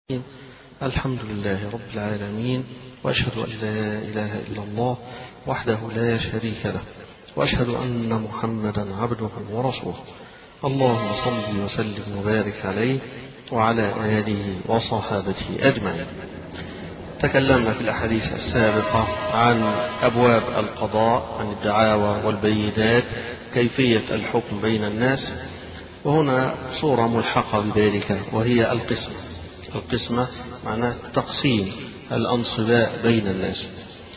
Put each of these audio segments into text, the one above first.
الحمد لله رب العالمين وأشهد أن لا إله إلا الله وحده لا شريك له وأشهد أن محمدا عبده ورسوله اللهم صل وسلم وبارك عليه وعلى آله وصحابته أجمعين تكلمنا في الأحاديث السابقة عن أبواب القضاء عن الدعاوى والبينات كيفية الحكم بين الناس وهنا صورة ملحقة بذلك وهي القسمة القسمة معناه تقسيم الأنصباء بين الناس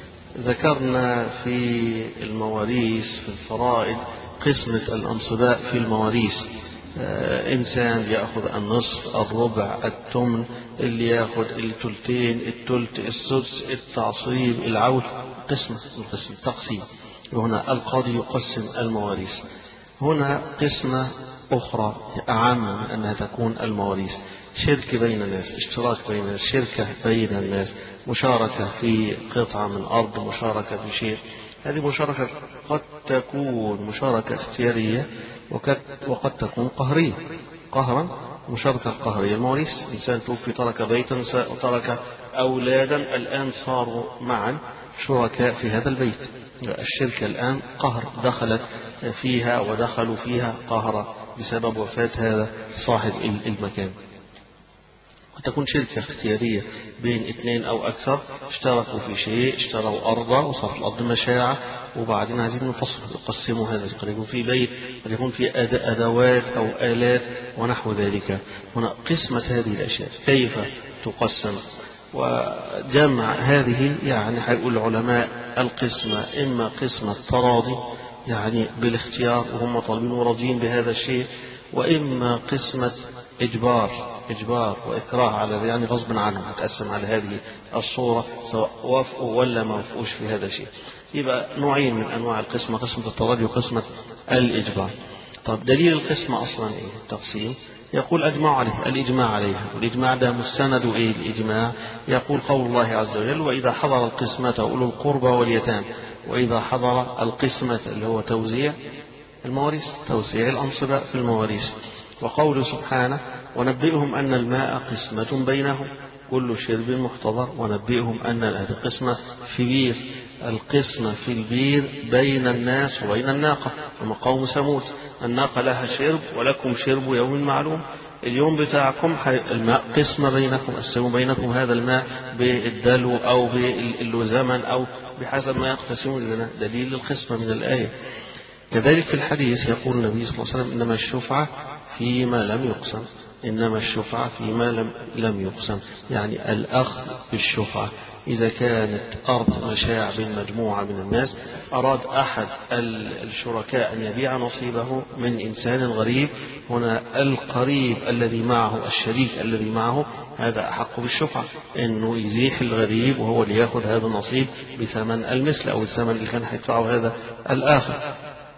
ذكرنا في المواريث في الفرائض قسمة الأنصباء في المواريث آه إنسان يأخذ النصف الربع التمن اللي يأخذ التلتين التلت السدس التعصيب العول قسمة القسم تقسيم وهنا القاضي يقسم المواريث هنا قسمة أخرى أعم من أنها تكون المواريث شرك بين الناس اشتراك بين الناس شركة بين الناس مشاركة في قطعة من أرض مشاركة في شيء هذه مشاركة قد تكون مشاركة اختيارية وقد تكون قهرية قهرا مشاركة قهرية المواريث إنسان توفي ترك بيتا وترك أولادا الآن صاروا معا شركاء في هذا البيت الشركة الآن قهر دخلت فيها ودخلوا فيها قهر بسبب وفاة هذا صاحب المكان قد تكون شركة اختيارية بين اثنين أو أكثر اشتركوا في شيء اشتروا أرضا وصارت الأرض مشاعة وبعدين عايزين نفصل يقسموا هذا قد يكون في بيت قد يكون في أدوات أو آلات ونحو ذلك هنا قسمة هذه الأشياء كيف تقسم وجمع هذه يعني هيقول العلماء القسمة إما قسمة تراضي يعني بالاختيار وهم طالبين وراضيين بهذا الشيء وإما قسمة إجبار إجبار وإكراه على يعني غصب عنهم هتقسم على هذه الصورة سواء وافقوا ولا ما وافقوش في هذا الشيء يبقى نوعين من أنواع القسمة قسمة التراضي وقسمة الإجبار طب دليل القسمة أصلا إيه التقسيم يقول أجمع عليه الإجماع عليها والإجماع ده مستند إيه الإجماع يقول قول الله عز وجل وإذا حضر القسمة أولو القربى واليتامى وإذا حضر القسمة اللي هو توزيع المواريث توزيع الأنصباء في المواريث وقول سبحانه ونبئهم أن الماء قسمة بينهم كل شرب محتضر ونبئهم أن هذه قسمة في بير القسمة في البير بين الناس وبين الناقة ثم قوم ثمود الناقة لها شرب ولكم شرب يوم معلوم اليوم بتاعكم الماء قسمة بينكم قسموا بينكم هذا الماء بالدلو أو بالزمن أو بحسب ما يقتسمون لنا دليل القسمة من الآية كذلك في الحديث يقول النبي صلى الله عليه وسلم إنما الشفعة فيما لم يقسم إنما الشفعة فيما لم, لم يقسم يعني الأخذ بالشفعة إذا كانت أرض مشاع بين مجموعة من الناس أراد أحد الشركاء أن يبيع نصيبه من إنسان غريب هنا القريب الذي معه الشريك الذي معه هذا أحق بالشفعة أنه يزيح الغريب وهو اللي يأخذ هذا النصيب بثمن المثل أو الثمن اللي كان هيدفعه هذا الآخر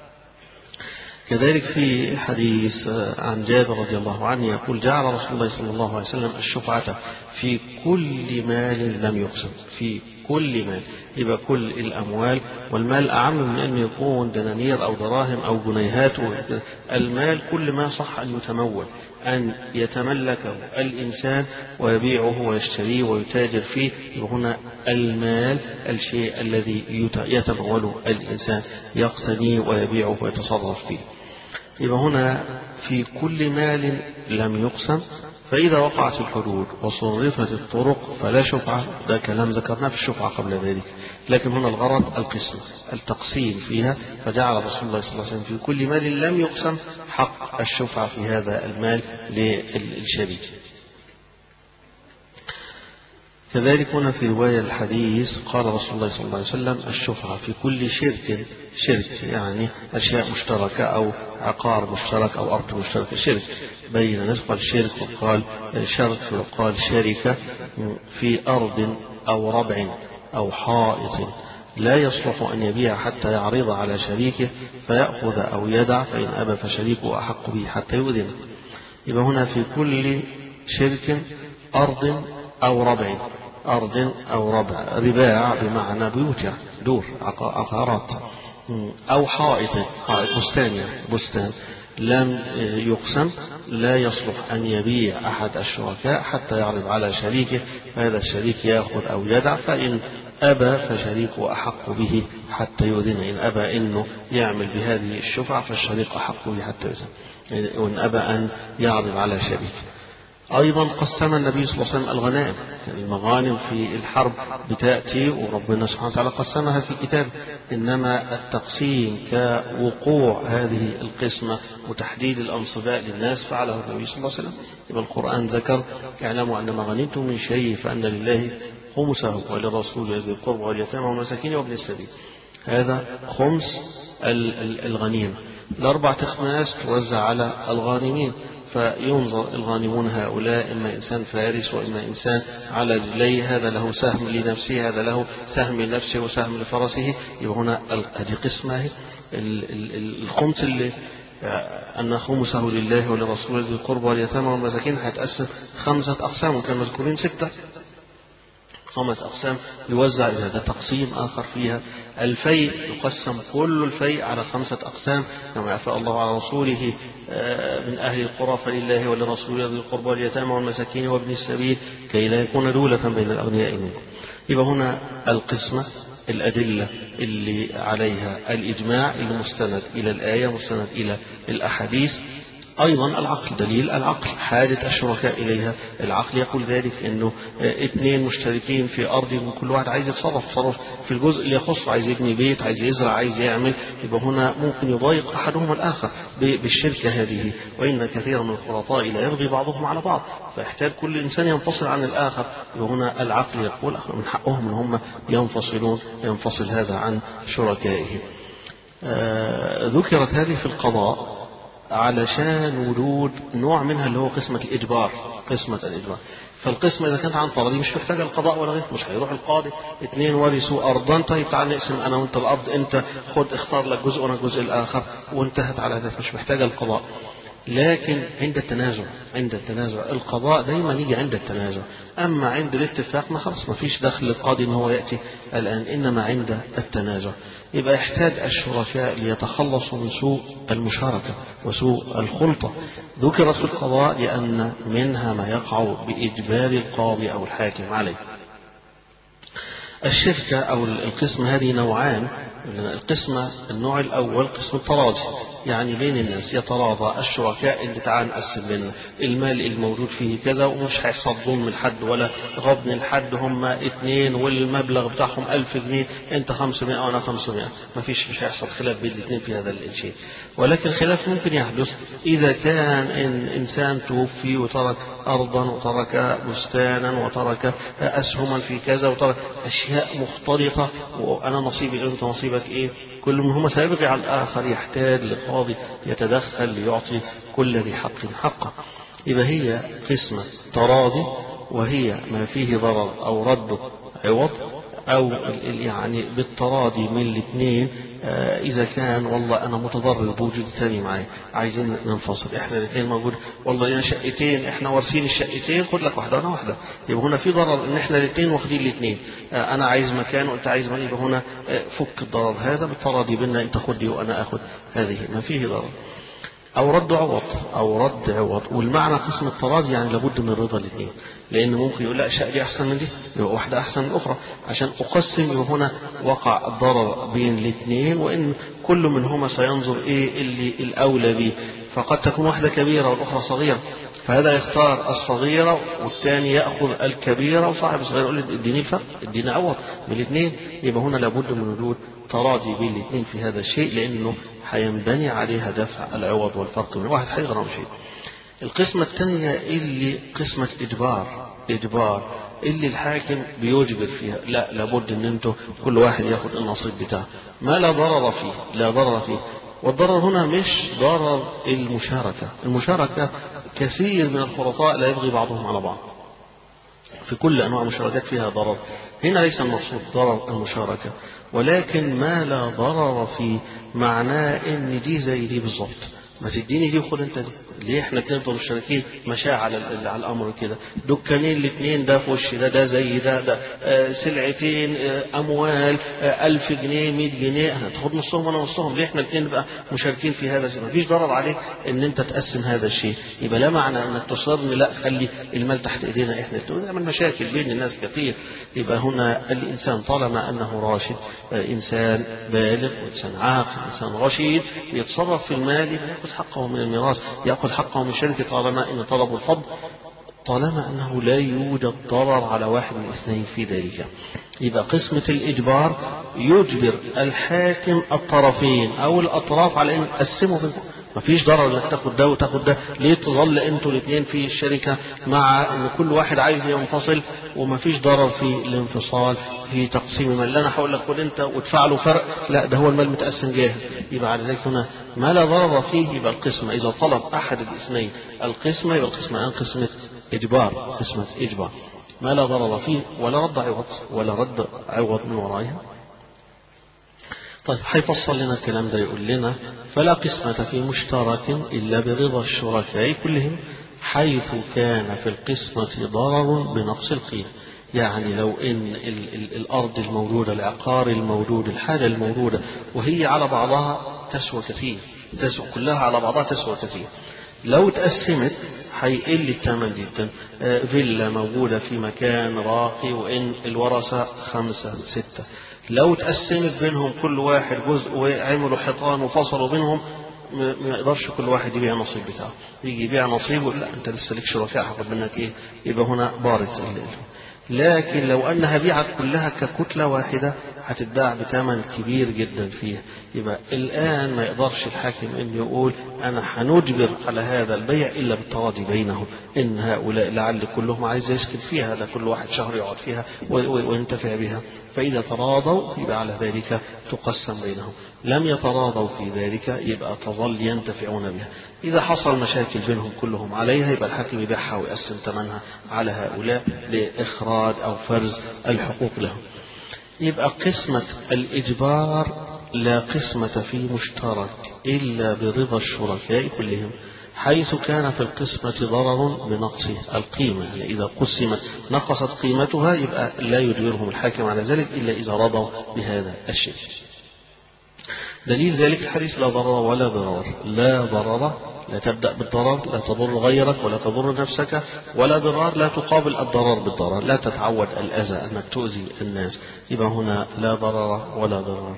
كذلك في حديث عن جابر رضي الله عنه يقول جعل رسول الله صلى الله عليه وسلم الشفعة في كل مال لم يقسم في كل مال يبقى كل الأموال والمال أعم من أن يكون دنانير أو دراهم أو جنيهات المال كل ما صح أن يتمول أن يتملكه الإنسان ويبيعه ويشتريه ويتاجر فيه هنا المال الشيء الذي يتموله الإنسان يقتنيه ويبيعه ويتصرف فيه يبقى هنا في كل مال لم يقسم فإذا وقعت الحدود وصرفت الطرق فلا شفعة ده كلام ذكرناه في الشفعة قبل ذلك لكن هنا الغرض القسم التقسيم فيها فجعل رسول الله صلى الله عليه وسلم في كل مال لم يقسم حق الشفعة في هذا المال للشريك كذلك هنا في رواية الحديث قال رسول الله صلى الله عليه وسلم الشفعة في كل شرك شرك يعني أشياء مشتركة أو عقار مشترك أو أرض مشتركة شرك بين الناس قال شرك وقال شرك وقال شركة في أرض أو ربع أو حائط لا يصلح أن يبيع حتى يعرض على شريكه فيأخذ أو يدع فإن أبى فشريكه أحق به حتى يؤذن يبقى هنا في كل شرك أرض أو ربع أرض أو ربع رباع بمعنى بيوت يعني دور عقارات أو حائط حائط بستان يعني بستان لم يقسم لا يصلح أن يبيع أحد الشركاء حتى يعرض على شريكه فهذا الشريك يأخذ أو يدع فإن أبى فشريكه أحق به حتى يؤذن إن أبى أنه يعمل بهذه الشفعة فالشريك أحق به حتى يؤذن وإن أبى أن يعرض على شريكه أيضا قسم النبي صلى الله عليه وسلم الغنائم يعني المغانم في الحرب بتأتي وربنا سبحانه وتعالى قسمها في كتابه إنما التقسيم كوقوع هذه القسمة وتحديد الأنصباء للناس فعله النبي صلى الله عليه وسلم يبقى القرآن ذكر اعلموا أن ما غنمتم من شيء فأن لله خمسه وللرسول ذي القربى واليتامى والمساكين وابن السبيل هذا خمس الغنيمة الأربع تخماس توزع على الغانمين فينظر الغانمون هؤلاء إما إنسان فارس وإما إنسان على رجليه هذا له سهم لنفسه هذا له سهم لنفسه وسهم لفرسه يبقى هنا هذه قسمة الخمس اللي أن خمسه لله ولرسوله ذي القربى واليتامى والمساكين هيتقسم خمسة أقسام وكان مذكورين ستة خمس أقسام يوزع إلى هذا تقسيم آخر فيها الفيء يقسم كل الفيء على خمسة أقسام كما أفاء الله على رسوله من أهل القرى فلله ولرسوله ذي القربى واليتامى والمساكين وابن السبيل كي لا يكون دولة بين الأغنياء منكم يبقى هنا القسمة الأدلة اللي عليها الإجماع المستند إلى الآية مستند إلى الأحاديث أيضا العقل دليل العقل حاجة الشركاء إليها العقل يقول ذلك أنه اثنين مشتركين في أرض كل واحد عايز يتصرف تصرف في الجزء اللي يخصه عايز يبني بيت عايز يزرع عايز يعمل يبقى هنا ممكن يضايق أحدهما الآخر بالشركة هذه وإن كثيرا من الخلطاء لا يبغي بعضهم على بعض فيحتاج كل إنسان ينفصل عن الآخر يبقى هنا العقل يقول من حقهم أن هم ينفصلون ينفصل هذا عن شركائه آه ذكرت هذه في القضاء علشان ورود نوع منها اللي هو قسمة الإجبار قسمة الإجبار فالقسمة إذا كانت عن طرد مش محتاجة القضاء ولا غيره مش هيروح القاضي اثنين ورثوا أرضا طيب تعال نقسم أنا وأنت الأرض أنت خد اختار لك جزء وأنا الجزء الآخر وانتهت على ذلك مش محتاجة القضاء لكن عند التنازع عند التنازع القضاء دايما يجي عند التنازع أما عند الاتفاق ما خلاص ما فيش دخل للقاضي إن هو يأتي الآن إنما عند التنازع يبقى يحتاج الشركاء ليتخلصوا من سوء المشاركة وسوء الخلطة ذكرت في القضاء لأن منها ما يقع بإجبار القاضي أو الحاكم عليه الشركة أو القسم هذه نوعان القسمة النوع الأول قسم التراضي يعني بين الناس يتراضى الشركاء اللي تعال نقسم لنا المال الموجود فيه كذا ومش هيحصل ظلم لحد ولا غبن لحد هم اتنين والمبلغ بتاعهم ألف جنيه انت 500 وانا 500 ما فيش مش هيحصل خلاف بين الاثنين في هذا الشيء ولكن الخلاف ممكن يحدث إذا كان إن إنسان توفي وترك أرضا وترك بستانا وترك أسهما في كذا وترك أشياء مختلطة وأنا نصيبي أنت نصيبك إيه كل منهما سيبغي على الآخر يحتاج لقاضي يتدخل ليعطي كل ذي حق حقه يبقى هي قسمة تراضي وهي ما فيه ضرر أو رد عوض أو يعني بالتراضي من الاثنين إذا كان والله أنا متضرر بوجود الثاني معي عايزين ننفصل إحنا الاثنين موجود والله لنا شقتين إحنا وارثين الشقتين خد لك واحدة وأنا واحدة يبقى هنا في ضرر إن إحنا الاثنين واخدين الاثنين أنا عايز مكان وأنت عايز مكان يبقى هنا فك الضرر هذا بالتراضي بيننا أنت خد دي وأنا أخذ هذه ما فيه ضرر أو رد عوض أو رد عوض والمعنى قسم التراضي يعني لابد من رضا الاثنين لأن ممكن يقول لا الشقة دي أحسن من دي يبقى واحدة أحسن من الأخرى عشان أقسم يبقى هنا وقع الضرر بين الاثنين وإن كل منهما سينظر إيه اللي الأولى به فقد تكون واحدة كبيرة والأخرى صغيرة فهذا يختار الصغيرة والثاني يأخذ الكبيرة وصاحب الصغيرة يقول اديني الفرق اديني عوض من الاثنين يبقى هنا لابد من وجود تراضي بين الاثنين في هذا الشيء لأنه هينبني عليها دفع العوض والفرق من واحد هيغرم شيء القسمة الثانية اللي قسمة إجبار إجبار اللي الحاكم بيجبر فيها لا لابد ان انتوا كل واحد ياخد النصيب بتاعه ما لا ضرر فيه لا ضرر فيه والضرر هنا مش ضرر المشاركة المشاركة كثير من الخلطاء لا يبغي بعضهم على بعض في كل أنواع المشاركات فيها ضرر هنا ليس المقصود ضرر المشاركة ولكن ما لا ضرر فيه معناه ان دي زي دي بالظبط ما تديني دي وخد انت دي ليه احنا اتنين نفضل مشتركين مشاع على ال- على الامر كده دكانين الاثنين ده في وش ده ده زي ده ده آه سلعتين آه اموال آه ألف جنيه 100 جنيه هتاخد نصهم وانا نصهم ليه احنا الاثنين نبقى مشاركين في هذا ما فيش ضرر عليك ان انت تقسم هذا الشيء يبقى لا معنى انك تصرني لا خلي المال تحت ايدينا احنا الاثنين نعمل مشاكل بين الناس كثير يبقى هنا الانسان طالما انه راشد آه انسان بالغ وانسان عاقل انسان رشيد يتصرف في المال يبقى ياخذ حقه من الميراث ياخذ حقه من الشركه طالما ان طلب الفضل طالما أنه لا يوجد ضرر على واحد من الاثنين في ذلك يبقى قسمة الإجبار يجبر الحاكم الطرفين أو الأطراف على أن يقسموا بينهم مفيش ضرر انك تاخد ده وتاخد ده ليه تظل انتوا الاثنين في الشركه مع ان كل واحد عايز ينفصل ومفيش ضرر في الانفصال في تقسيم المال لا انا هقول لك خد انت وادفع له فرق لا ده هو المال متقسم جاهز يبقى على ذلك هنا ما لا ضرر فيه يبقى القسمه اذا طلب احد الاثنين القسمه يبقى القسمه الان قسمه اجبار قسمه اجبار ما لا ضرر فيه ولا رد عوض ولا رد عوض من ورائها طيب هيفصل لنا الكلام ده يقول لنا فلا قسمة في مشترك إلا برضا الشركاء كلهم حيث كان في القسمة ضرر بنقص القيمة يعني لو إن ال ال الأرض الموجودة العقار الموجود الحاجة الموجودة وهي على بعضها تسوى كثير تسوى كلها على بعضها تسوى كثير لو تقسمت هيقل الثمن جدا آه، فيلا موجودة في مكان راقي وإن الورثة خمسة ستة لو تقسمت بينهم كل واحد جزء وعملوا حيطان وفصلوا بينهم ما ما يقدرش كل واحد يبيع النصيب بتاعه يجي يبيع نصيبه لا انت لسه لك شركاء هاخد منك ايه يبقى هنا بارت ال- لكن لو انها بيعت كلها ككتله واحده هتتباع بثمن كبير جدا فيها يبقى الان ما يقدرش الحاكم ان يقول انا هنجبر على هذا البيع الا بالتراضي بينهم ان هؤلاء لعل كلهم عايز يسكن فيها ده كل واحد شهر يقعد فيها و- و- وينتفع بها فاذا تراضوا يبقى على ذلك تقسم بينهم لم يتراضوا في ذلك يبقى تظل ينتفعون بها إذا حصل مشاكل بينهم كلهم عليها يبقى الحاكم يبيعها ويقسم ثمنها على هؤلاء لإخراج أو فرز الحقوق لهم يبقى قسمة الإجبار لا قسمة في مشترك إلا برضا الشركاء كلهم حيث كان في القسمة ضرر بنقص القيمة يعني إذا قسمت نقصت قيمتها يبقى لا يجبرهم الحاكم على ذلك إلا إذا رضوا بهذا الشيء دليل ذلك الحديث لا ضرر ولا ضرار لا ضرر لا تبدأ بالضرر لا تضر غيرك ولا تضر نفسك ولا ضرار لا تقابل الضرر بالضرر لا تتعود الأذى أنك تؤذي الناس يبقى هنا لا ضرر ولا ضرار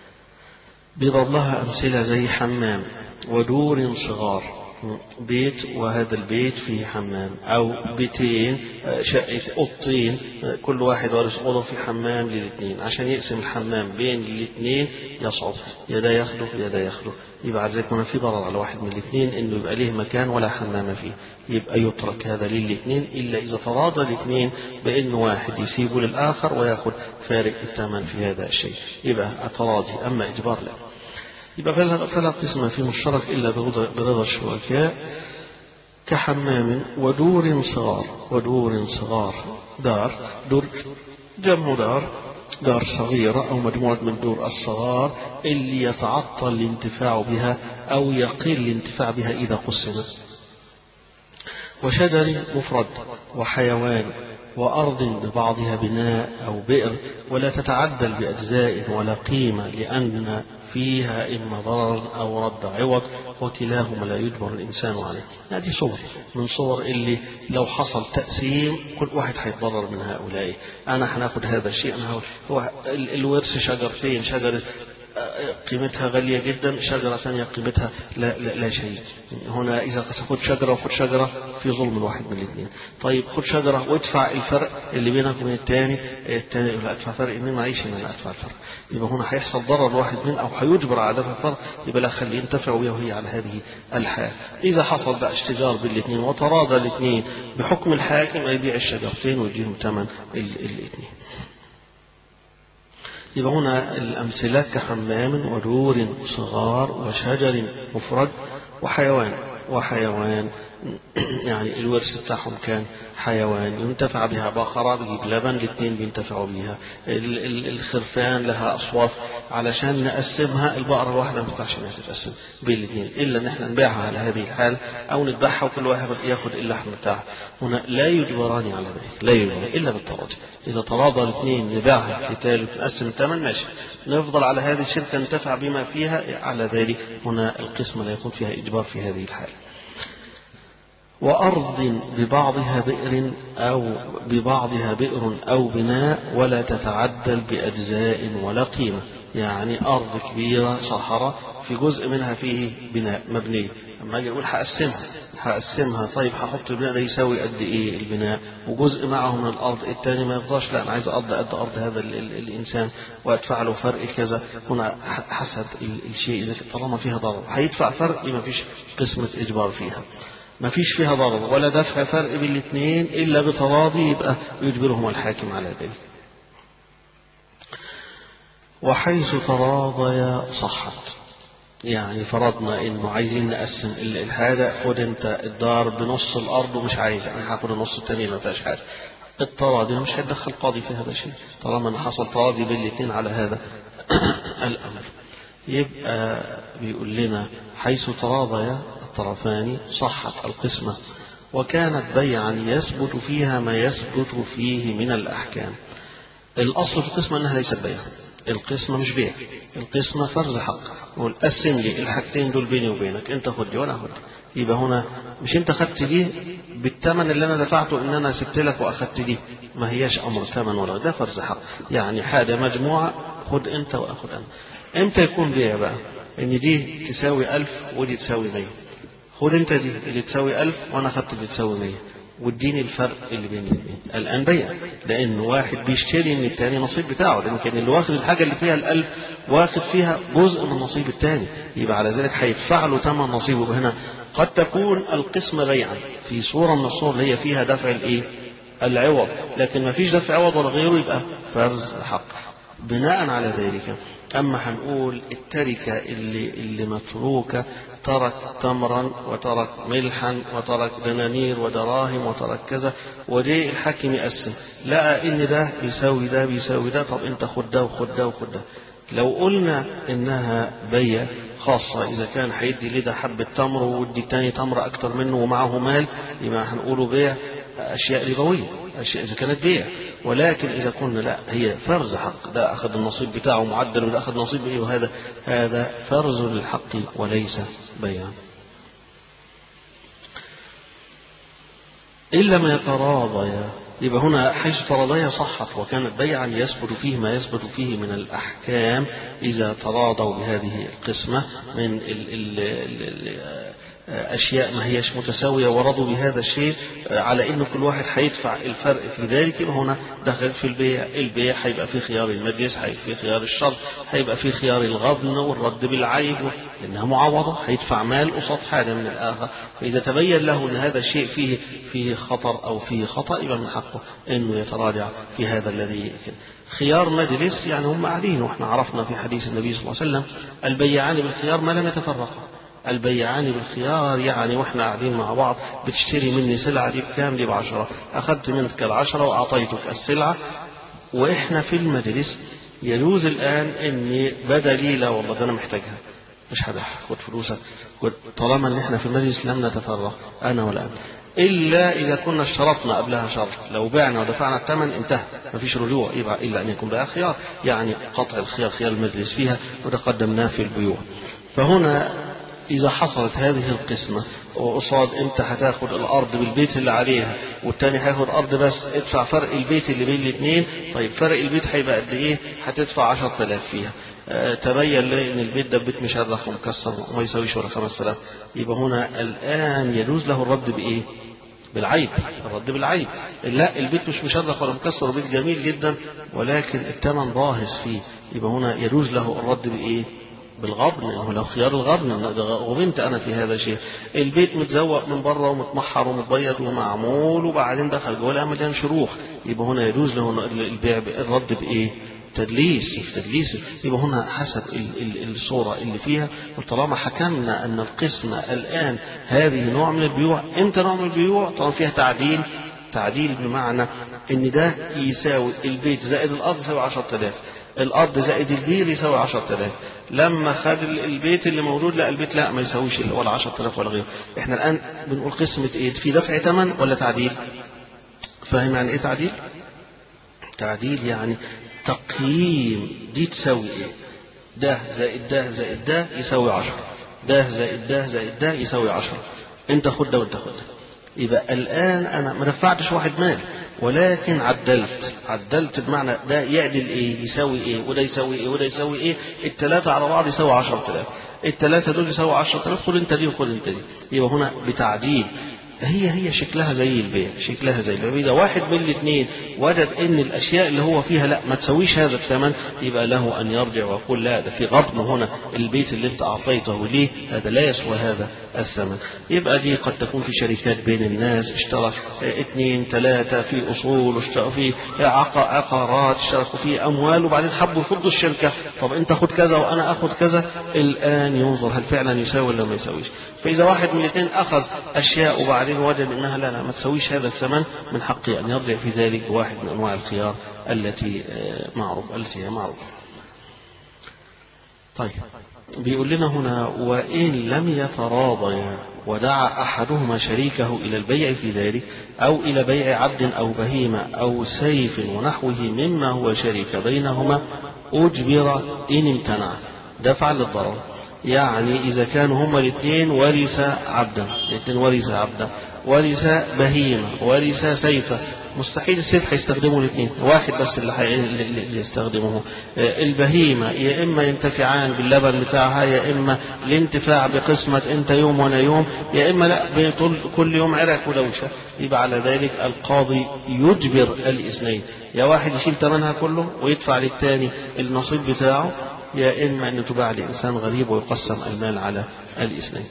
بيضرب لها أمثلة زي حمام ودور صغار بيت وهذا البيت فيه حمام أو بيتين آه، شقة أوضتين آه، كل واحد وارث أوضة في حمام للاثنين عشان يقسم الحمام بين الاثنين يصعب يا ده ياخده يا ده ياخده يبقى بعد ذلك هنا في ضرر على واحد من الاثنين انه يبقى ليه مكان ولا حمام فيه يبقى يترك هذا للاثنين الا اذا تراضى الاثنين بان واحد يسيبه للاخر وياخذ فارق الثمن في هذا الشيء يبقى تراضي اما اجبار لا يبقى فلا, فلا قسم في مشترك إلا برضا, برضا الشركاء كحمام ودور صغار ودور صغار دار دور جمع دار دار صغيرة أو مجموعة من دور الصغار اللي يتعطل الانتفاع بها أو يقل الانتفاع بها إذا قسمت وشجر مفرد وحيوان وأرض ببعضها بناء أو بئر ولا تتعدل بأجزاء ولا قيمة لأن فيها إما ضرر أو رد عوض وكلاهما لا يجبر الإنسان عليه هذه صور من صور اللي لو حصل تقسيم كل واحد هيتضرر من هؤلاء أنا هناخد هذا الشيء أنا هو هو ال- الورث شجرتين شجرة قيمتها غالية جدا شجرة ثانية قيمتها لا, لا, لا شيء هنا إذا خد شجرة وخد شجرة في ظلم الواحد من الاثنين طيب خد شجرة وادفع الفرق اللي بينك وبين الثاني الثاني يقول لا ادفع فرق إني معيش إن أنا أدفع الفرق يبقى هنا هيحصل ضرر الواحد من أو هيجبر على دفع الفرق يبقى لا خليه ينتفع بها وهي على هذه الحال إذا حصل بقى اشتجار بين الاثنين وتراضى الاثنين بحكم الحاكم يبيع الشجرتين ويديهم ثمن الاثنين يبقى هنا الأمثلة كحمام ودور صغار وشجر مفرد وحيوان وحيوان يعني الورث بتاعهم كان حيوان ينتفع بها بقرة بيجيب لبن الاثنين بينتفعوا بيها الخرفان لها أصواف علشان نقسمها البقرة الواحدة ما ينفعش انها تتقسم بين الاثنين إلا إن احنا نبيعها على هذه الحال أو نذبحها وكل واحد ياخد اللحم بتاعها هنا لا يجبران على ذلك لا يجبران إلا بالتراضي إذا تراضى الاثنين نبيعها لتالي نقسم الثمن ماشي نفضل على هذه الشركة ننتفع بما فيها على ذلك هنا القسمة لا يكون فيها إجبار في هذه الحال وأرض ببعضها بئر أو ببعضها بئر أو بناء ولا تتعدل بأجزاء ولا قيمة يعني أرض كبيرة صحراء في جزء منها فيه بناء مبني أما أجي أقول هقسمها هقسمها طيب هحط البناء ده يساوي قد إيه البناء وجزء معه من الأرض الثاني ما يفضلش لا أنا عايز أرض قد أرض هذا ال ال الإنسان وأدفع له فرق كذا هنا حسب الشيء إذا طالما فيها ضرر هيدفع فرق ما فيش قسمة إجبار فيها ما فيش فيها ضرر ولا دفع فرق بين الاثنين إلا بتراضي يبقى يجبرهم الحاكم على ذلك وحيث تراضيا صحت يعني فرضنا انه عايزين نقسم الحاجة خد انت الدار بنص الارض ومش عايز انا هاخد النص التاني ما فيهاش حاجة التراضي مش هيدخل قاضي في هذا الشيء طالما ان حصل تراضي بين الاثنين على هذا الامر يبقى بيقول لنا حيث تراضيا الطرفان صحت القسمة وكانت بيعا يثبت فيها ما يثبت فيه من الأحكام الأصل في القسمة أنها ليست بيع القسمة مش بيع القسمة فرز حق نقول قسم لي الحاجتين دول بيني وبينك انت خد دي وانا خد يبقى هنا مش انت خدت دي بالثمن اللي انا دفعته ان انا سبت لك واخدت دي ما هياش امر ثمن ولا ده فرز حق يعني حاجه مجموعه خد انت واخد انا امتى يكون بيع بقى ان دي تساوي ألف ودي تساوي مية خد انت دي اللي تساوي ألف وانا خدت اللي تساوي مية واديني الفرق اللي بين الاثنين الان بيع لان واحد بيشتري من الثاني نصيب بتاعه لان كان اللي واخد الحاجه اللي فيها الالف واخد فيها جزء من نصيب الثاني يبقى على ذلك هيدفع له ثمن نصيبه هنا قد تكون القسمه بيعا في صوره من الصور اللي هي فيها دفع الايه العوض لكن ما فيش دفع عوض ولا غيره يبقى فرز حق بناء على ذلك أما هنقول التركة اللي, اللي متروكة ترك تمرا وترك ملحا وترك دنانير ودراهم وترك كذا ودي الحاكم يقسم لقى ان ده بيساوي ده بيساوي ده طب انت خد ده وخد ده وخد ده لو قلنا انها بيع خاصة إذا كان هيدي لده حبة تمر وودي تاني تمر أكتر منه ومعه مال يبقى هنقوله بيع أشياء ربوية أشياء إذا كانت بيع ولكن إذا قلنا لا هي فرز حق ده أخذ النصيب بتاعه معدل وده أخذ نصيب إيه وهذا هذا فرز للحق وليس بيعا إلا ما يتراضيا يبقى هنا حيث تراضيا صحت وكانت بيعا يثبت فيه ما يثبت فيه من الأحكام إذا تراضوا بهذه القسمة من ال ال ال أشياء ما هيش متساوية ورضوا بهذا الشيء على إن كل واحد هيدفع الفرق في ذلك يبقى هنا دخل في البيع البيع هيبقى في خيار المجلس هيبقى في خيار الشرط هيبقى في خيار الغبن والرد بالعيب لأنها معوضة هيدفع مال قصاد حاجة من الآخر فإذا تبين له أن هذا الشيء فيه فيه خطر أو فيه خطأ يبقى من حقه إنه يتراجع في هذا الذي خيار مجلس يعني هم قاعدين واحنا عرفنا في حديث النبي صلى الله عليه وسلم البيعان بالخيار ما لم يتفرقا البيعان بالخيار يعني واحنا قاعدين مع بعض بتشتري مني سلعة دي بكام دي بعشرة أخذت منك العشرة وأعطيتك السلعة وإحنا في المجلس يجوز الآن إني بدلي لا والله ده أنا محتاجها مش هاخد فلوسك طالما إن إحنا في المجلس لم نتفرق أنا ولا أنت إلا إذا كنا اشترطنا قبلها شرط لو بعنا ودفعنا الثمن انتهى ما فيش رجوع يبقى إلا أن يكون بقى خيار يعني قطع الخيار خيار المجلس فيها وده قدمناه في البيوع فهنا إذا حصلت هذه القسمة وقصاد أنت هتاخد الأرض بالبيت اللي عليها والتاني هياخد أرض بس ادفع فرق البيت اللي بين الاثنين طيب فرق البيت هيبقى قد إيه؟ هتدفع 10000 فيها آه تبين لي ان البيت ده بيت مشرخ ومكسر وما يساويش ولا 5000 يبقى هنا الان يجوز له الرد بايه؟ بالعيب الرد بالعيب لا البيت مش مشرخ ولا مكسر وبيت جميل جدا ولكن الثمن باهظ فيه يبقى هنا يجوز له الرد بايه؟ بالغبن هو لو خيار الغبن غبنت انا في هذا الشيء البيت متزوق من بره ومتمحر ومتبيض ومعمول وبعدين دخل جوه لقى مليان شروخ يبقى هنا يجوز له البيع الرد بايه تدليس في تدليس يبقى هنا حسب الصورة اللي فيها وطالما حكمنا أن القسمة الآن هذه نوع من البيوع أنت نوع من البيوع طالما فيها تعديل تعديل بمعنى ان ده يساوي البيت زائد الارض يساوي 10000 الارض زائد البير يساوي 10000 لما خد البيت اللي موجود لا البيت لا ما يساويش ولا 10000 ولا غيره احنا الان بنقول قسمه ايه في دفع ثمن ولا تعديل فاهم يعني ايه تعديل تعديل يعني تقييم دي تساوي ايه ده زائد ده زائد ده يساوي 10 ده زائد ده زائد ده يساوي 10 انت خد ده وانت خد ده يبقى الآن أنا ما دفعتش واحد مال ولكن عدلت عدلت بمعنى ده يعدل ايه يساوي ايه وده يساوي ايه وده يساوي ايه الثلاثة على بعض يساوي 10000 الثلاثة دول يساوي 10000 خد انت دي وخد انت دي يبقى هنا بتعديل هي هي شكلها زي البيع شكلها زي البيع إذا واحد من الاثنين وجد ان الاشياء اللي هو فيها لا ما تسويش هذا الثمن يبقى له ان يرجع ويقول لا ده في غبن هنا البيت اللي انت اعطيته ليه هذا لا يسوى هذا الثمن يبقى دي قد تكون في شركات بين الناس اشترك اثنين ثلاثة في اصول اشتركوا في عقارات اشتركوا في اموال وبعدين حبوا يفضوا الشركة طب انت خد كذا وانا اخد كذا الان ينظر هل فعلا يساوي ولا ما يساويش فاذا واحد من الاثنين اخذ اشياء وبعدين وجد انها لا لا ما تسويش هذا الثمن من حقه ان يرجع في ذلك واحد من انواع الخيار التي معروف التي هي معروفه. طيب بيقول لنا هنا وإن لم يتراضيا ودعا أحدهما شريكه إلى البيع في ذلك أو إلى بيع عبد أو بهيمة أو سيف ونحوه مما هو شريك بينهما أجبر إن امتنع دفعا للضرر يعني إذا كانوا هما الاثنين ورث عبدا الاثنين ورث عبدا ورث بهيمة ورث سيفا مستحيل السيف هيستخدمه الاثنين واحد بس اللي, حي... اللي يستخدمه البهيمة يا إما ينتفعان باللبن بتاعها يا إما الانتفاع بقسمة أنت يوم وأنا يوم يا إما لا بيطل كل يوم عرق ودوشة يبقى على ذلك القاضي يجبر الاثنين يا واحد يشيل ثمنها كله ويدفع للثاني النصيب بتاعه يا إما أن تباع لإنسان غريب ويقسم المال على الاثنين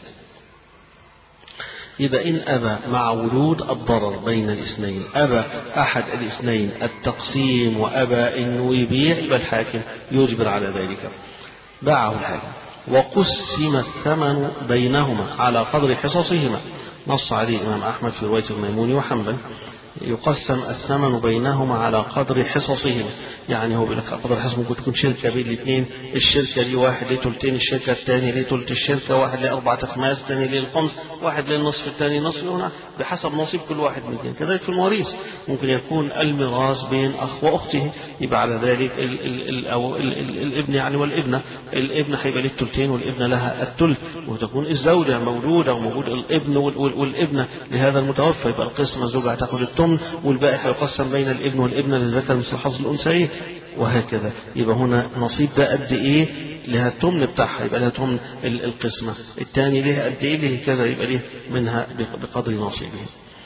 يبقى إن أبى مع وجود الضرر بين الاثنين أبى أحد الاثنين التقسيم وأبى أنه يبيع يبقى الحاكم يجبر على ذلك باعه الحاكم وقسم الثمن بينهما على قدر حصصهما نص عليه الإمام أحمد في رواية الميمون وحنبل يقسم الثمن بينهما على قدر حصصهم يعني هو بيقول لك قدر حصص ممكن تكون شركه بين الاثنين الشركه دي واحد ليه ثلثين الشركه الثاني ليه ثلث الشركه واحد ليه اربعه اخماس الثاني ليه الخمس واحد ليه النصف الثاني نصف هنا بحسب نصيب كل واحد من الاثنين كذلك في المواريث ممكن يكون الميراث بين اخ واخته يبقى على ذلك ال ال ال أو ال ال الابن يعني والابنه الابن هيبقى ليه الثلثين والابنه لها الثلث وتكون الزوجه موجوده وموجود الابن والابنه لهذا المتوفى يبقى القسمه الزوجه هتاخد الثمن والباقي هيقسم بين الابن والابنه للذكر مثل حظ الانثيين وهكذا يبقى هنا نصيب ده قد ايه لها التمن بتاعها يبقى لها تمن القسمه الثاني ليها قد ايه ليه كذا يبقى ليه منها بقدر نصيبه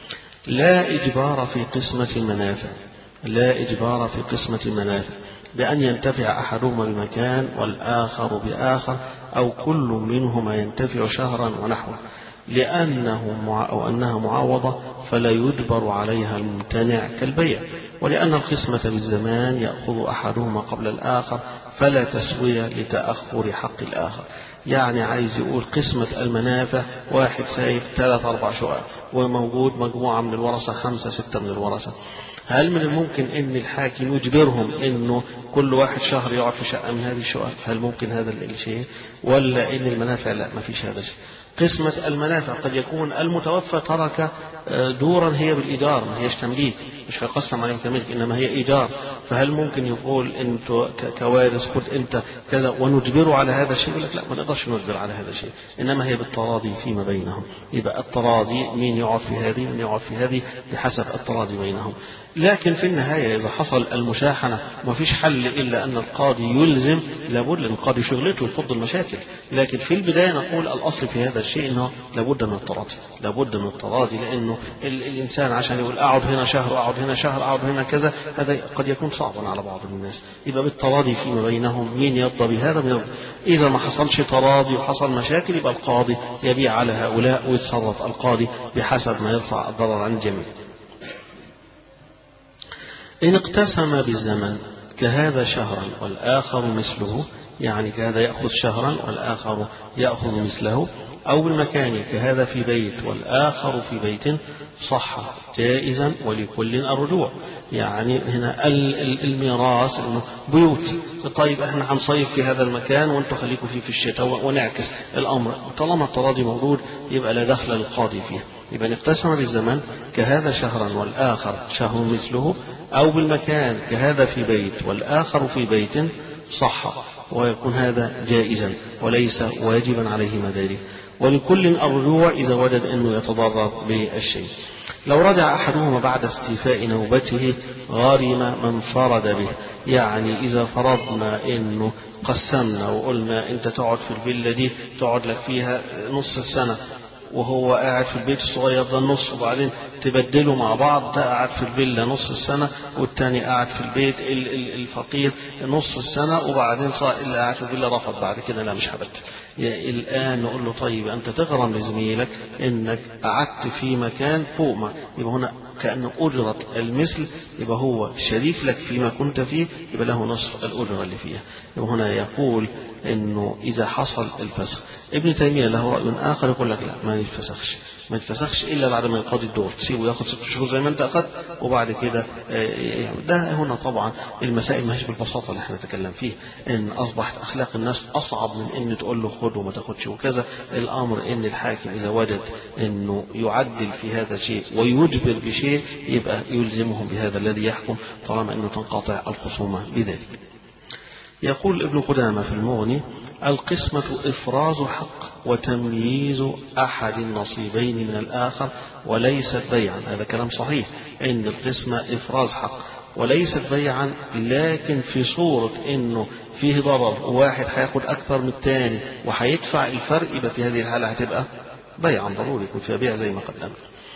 لا اجبار في قسمه المنافع لا اجبار في قسمه المنافع بأن ينتفع أحدهما بمكان والآخر بآخر أو كل منهما ينتفع شهرا ونحوه لأنه مع أو أنها معاوضة فلا يجبر عليها الممتنع كالبيع ولأن القسمة بالزمان يأخذ أحدهما قبل الآخر فلا تسوية لتأخر حق الآخر يعني عايز يقول قسمة المنافع واحد سايب ثلاث أربع شقق وموجود مجموعة من الورثة خمسة ستة من الورثة هل من الممكن ان الحاكم يجبرهم انه كل واحد شهر يقعد في شقه من هذه الشقق هل ممكن هذا الشيء ولا ان المنافع لا ما فيش هذا الشيء قسمة المنافع قد يكون المتوفى ترك دورا هي بالإيجار ما هيش تمليك مش هيقسم عليهم تمليك إنما هي إيجار فهل ممكن يقول أنت كوارث خد أنت كذا ونجبره على هذا الشيء يقول لك لا ما نقدرش نجبر على هذا الشيء إنما هي بالتراضي فيما بينهم يبقى التراضي مين يقعد في هذه مين يقعد في هذه بحسب التراضي بينهم لكن في النهاية إذا حصل المشاحنة ما فيش حل إلا أن القاضي يلزم لابد لأن القاضي شغلته يفض المشاكل لكن في البداية نقول الأصل في هذا الشيء أنه لابد من التراضي لابد من التراضي لأنه الإنسان عشان يقول أقعد هنا شهر أقعد هنا شهر أقعد هنا كذا هذا قد يكون صعبا على بعض الناس يبقى بالتراضي فيما بينهم مين يرضى بهذا من يرضى إذا ما حصلش تراضي وحصل مشاكل يبقى القاضي يبيع على هؤلاء ويتصرف القاضي بحسب ما يرفع الضرر عن الجميع إن اقتسم بالزمن كهذا شهرا والآخر مثله يعني كهذا يأخذ شهرا والآخر يأخذ مثله أو بالمكان كهذا في بيت والآخر في بيت صح جائزا ولكل الرجوع يعني هنا الميراث انه بيوت طيب احنا هنصيف في هذا المكان وانتم خليكم فيه في الشتاء ونعكس الامر طالما التراضي موجود يبقى لا دخل للقاضي فيه يبقى اقتسم بالزمن كهذا شهرا والآخر شهر مثله أو بالمكان كهذا في بيت والآخر في بيت صح ويكون هذا جائزا وليس واجبا عليهما ذلك ولكل الرجوع إذا وجد أنه يتضرر بالشيء لو رجع أحدهما بعد استيفاء نوبته غارم من فرد به يعني إذا فرضنا أنه قسمنا وقلنا أنت تقعد في الفيلا دي تقعد لك فيها نص السنة وهو قاعد في البيت الصغير ده النص وبعدين تبدلوا مع بعض ده قاعد في الفيلا نص السنة والتاني قاعد في البيت الفقير نص السنة وبعدين صار اللي قاعد في الفيلا رفض بعد كده لا مش هبدل يعني الآن نقول له طيب أنت تغرم لزميلك إنك قعدت في مكان فوق ما يبقى هنا كأن أجرة المثل يبقى هو شريك لك فيما كنت فيه يبقى له نصف الأجرة اللي فيها يبقى هنا يقول إنه إذا حصل الفسخ ابن تيمية له رأي آخر يقول لك لا ما يتفسخش ما يتفسخش إلا بعد ما ينقضي الدور تسيبه ياخد ست شهور زي ما أنت أخذت وبعد كده يعني ده هنا طبعا المسائل ما هيش بالبساطة اللي احنا نتكلم فيه إن أصبحت أخلاق الناس أصعب من إن تقول له خد وما تاخدش وكذا الأمر إن الحاكم إذا وجد إنه يعدل في هذا الشيء ويجبر بشيء يبقى يلزمهم بهذا الذي يحكم طالما إنه تنقطع الخصومة بذلك يقول ابن قدامة في المغني القسمة إفراز حق وتمييز أحد النصيبين من الآخر وليست بيعا هذا كلام صحيح إن القسمة إفراز حق وليست بيعا لكن في صورة إنه فيه ضرر واحد هياخد أكثر من الثاني وهيدفع الفرق يبقى في هذه الحالة هتبقى بيعا ضروري يكون فيها بيع زي ما قدمنا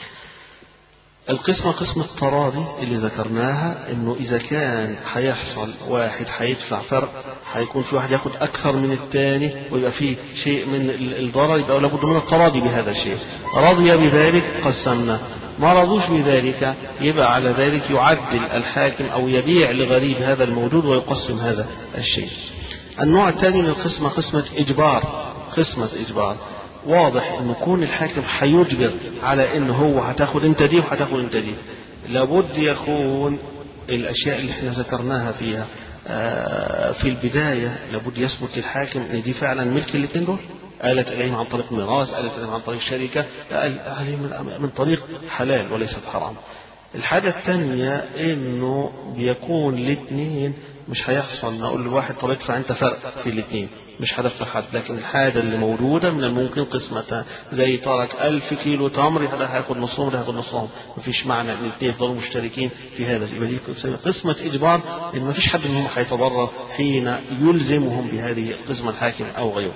القسمة قسم التراضي اللي ذكرناها انه اذا كان هيحصل واحد هيدفع فرق هيكون في واحد ياخد اكثر من الثاني ويبقى في شيء من الضرر يبقى لابد من التراضي بهذا الشيء رضي بذلك قسمنا ما رضوش بذلك يبقى على ذلك يعدل الحاكم او يبيع لغريب هذا الموجود ويقسم هذا الشيء النوع الثاني من القسمة قسمة اجبار قسمة اجبار واضح ان كون الحاكم هيجبر على ان هو هتاخد انت دي وهتاخد انت دي لابد يكون الاشياء اللي احنا ذكرناها فيها في البدايه لابد يثبت للحاكم ان دي فعلا ملك الاثنين دول آلت إليهم عن طريق ميراث آلت إليهم عن طريق شركة عليهم من طريق حلال وليست حرام الحاجة الثانية إنه بيكون الاثنين مش هيحصل نقول لواحد طب ادفع انت فرق في الاثنين مش هدفع حد لكن الحاجة اللي موجودة من الممكن قسمتها زي ترك ألف كيلو تمر ده هياخد نصهم ده هياخد نصهم مفيش معنى ان الاثنين يفضلوا مشتركين في هذا يبقى دي قسمة إجبار ان مفيش حد منهم هيتضرر حين يلزمهم بهذه القسمة الحاكم أو غيره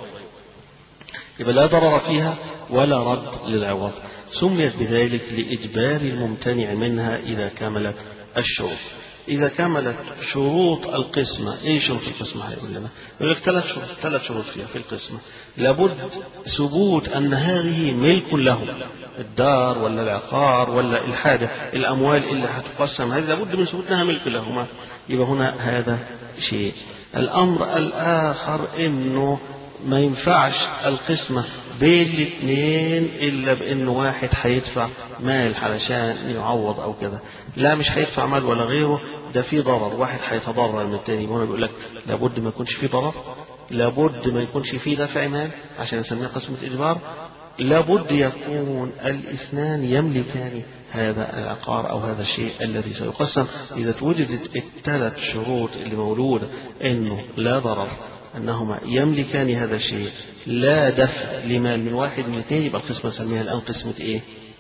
يبقى لا ضرر فيها ولا رد للعوض سميت بذلك لإجبار الممتنع منها إذا كملت الشروط إذا كملت شروط القسمة إيه شروط القسمة هيقول لنا يقول لك ثلاث شروط ثلاث شروط فيها في القسمة لابد ثبوت أن هذه ملك له الدار ولا العقار ولا الحاجة الأموال اللي هتقسم هذه لابد من ثبوت أنها ملك لهما يبقى هنا هذا شيء الأمر الآخر إنه ما ينفعش القسمة بين الاثنين إلا بأن واحد هيدفع مال علشان يعوض أو كذا لا مش هيدفع مال ولا غيره ده في ضرر واحد هيتضرر من التاني هنا بيقول لك لابد ما يكونش في ضرر لابد ما يكونش في دفع مال عشان نسميها قسمة إجبار لابد يكون الاثنان يملكان هذا العقار أو هذا الشيء الذي سيقسم إذا توجدت الثلاث شروط اللي موجودة إنه لا ضرر أنهما يملكان هذا الشيء لا دفع لمال من واحد من اثنين يبقى القسمة نسميها الآن قسمة إيه؟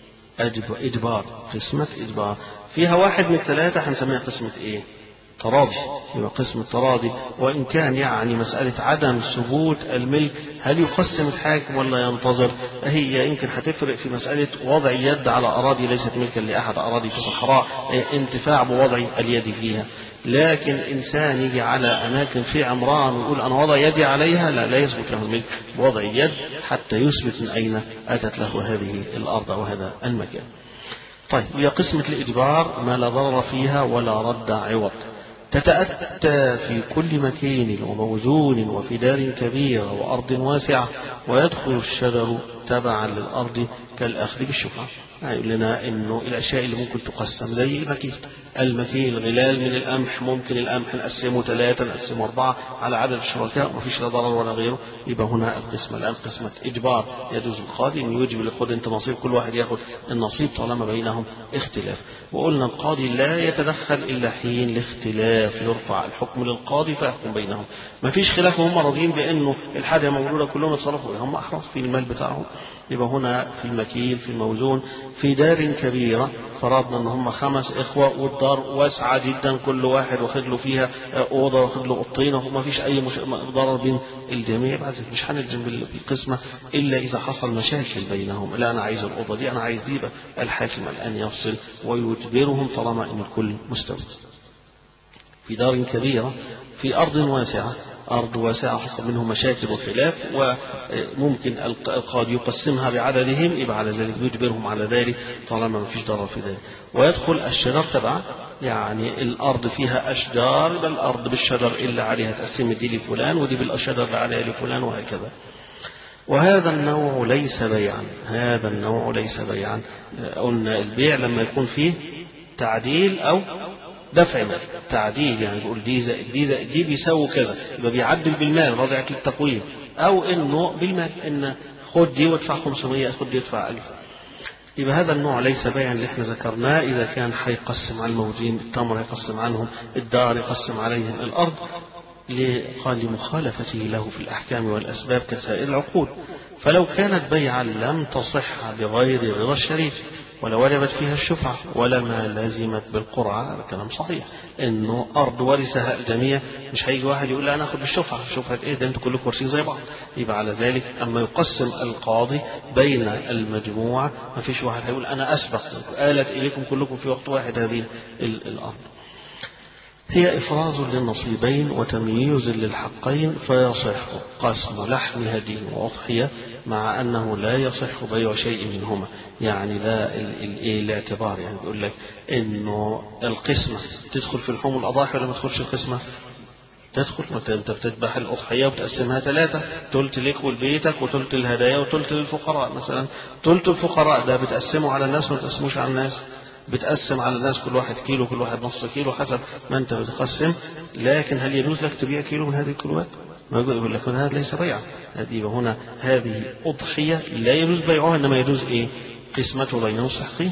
إجبار قسمة إجبار فيها واحد من الثلاثة هنسميها قسمة إيه؟ تراضي يبقى قسم التراضي وإن كان يعني مسألة عدم ثبوت الملك هل يقسم الحاكم ولا ينتظر هي يمكن هتفرق في مسألة وضع يد على أراضي ليست ملكا لأحد أراضي في صحراء انتفاع بوضع اليد فيها لكن إنسان يجي على أماكن في عمران ويقول أنا وضع يدي عليها لا لا يثبت له الملك بوضع اليد حتى يثبت من أين أتت له هذه الأرض وهذا المكان طيب هي قسمة الإجبار ما لا ضرر فيها ولا رد عوض تتأتى في كل مكين وموزون وفي دار كبيرة وأرض واسعة ويدخل الشجر تبعا للأرض كالأخذ بالشفعة يقول لنا انه الاشياء اللي ممكن تقسم زي المكيل المكيل الغلال من القمح ممكن القمح نقسمه ثلاثة نقسمه أربعة على عدد الشركاء ما فيش لا ضرر ولا غيره يبقى هنا القسمة الآن قسمة إجبار يجوز القاضي أن يجب لخد أنت نصيب كل واحد ياخد النصيب طالما بينهم اختلاف وقلنا القاضي لا يتدخل إلا حين الاختلاف يرفع الحكم للقاضي فيحكم بينهم ما فيش خلاف وهم راضيين بأنه الحاجة موجودة كلهم يتصرفوا هم أحرص في المال بتاعهم يبقى هنا في المكيل في الموزون في دار كبيرة فرضنا ان هم خمس اخوة والدار واسعة جدا كل واحد واخد له فيها اوضة واخد له اوضتين وما فيش اي مش... ضرر بين الجميع بعد مش هنلزم بالقسمة الا اذا حصل مشاكل بينهم لا انا عايز الاوضة دي انا عايز دي بقى الحاكم الان يفصل ويجبرهم طالما ان الكل مستوي في دار كبيرة في أرض واسعة أرض واسعة حصل منهم مشاكل وخلاف وممكن القاضي يقسمها بعددهم يبقى على ذلك يجبرهم على ذلك طالما ما فيش ضرر في ذلك ويدخل الشجر تبع يعني الأرض فيها أشجار يبقى الأرض بالشجر اللي عليها تقسم دي لفلان ودي بالشجر اللي عليها لفلان وهكذا وهذا النوع ليس بيعا هذا النوع ليس بيعا قلنا البيع لما يكون فيه تعديل أو دفع مال تعديل يعني يقول دي زائد دي زائد دي بيساوي كذا يبقى بيعدل بالمال رضعة التقويم أو إنه بالمال إن خد دي وادفع 500 خد دي وادفع 1000 يبقى هذا النوع ليس بيعا اللي احنا ذكرناه إذا كان هيقسم على الموجودين التمر يقسم عنهم الدار يقسم عليهم الأرض قال لمخالفته له في الأحكام والأسباب كسائر العقود فلو كانت بيعا لم تصح بغير رضا الشريك ولا وجبت فيها الشفعة ولا ما لزمت بالقرعة هذا كلام صحيح انه ارض ورثها الجميع مش هيجي واحد يقول لا انا اخد بالشفعة شفعة ايه ده انتوا كلكم وارثين زي بعض يبقى على ذلك اما يقسم القاضي بين المجموعة ما فيش واحد هيقول انا اسبق آلت اليكم كلكم في وقت واحد هذه الارض هي إفراز للنصيبين وتمييز للحقين فيصح قسم لحم هدي وأضحية مع أنه لا يصح بيع شيء منهما يعني لا الاعتبار يعني بيقول لك إنه القسمة تدخل في لحوم الأضاحي ولا ما تدخلش القسمة تدخل انت بتذبح الأضحية وتقسمها ثلاثة تلت لك ولبيتك وتلت الهدايا وتلت للفقراء مثلا تلت الفقراء ده بتقسمه على الناس وما تقسموش على الناس بتقسم على الناس كل واحد كيلو كل واحد نص كيلو حسب ما انت بتقسم لكن هل يجوز لك تبيع كيلو من هذه الكيلوات؟ ما يقول لك هذا ليس بيعا هذه هنا هذه أضحية لا يجوز بيعها إنما يجوز إيه؟ قسمته بين المستحقين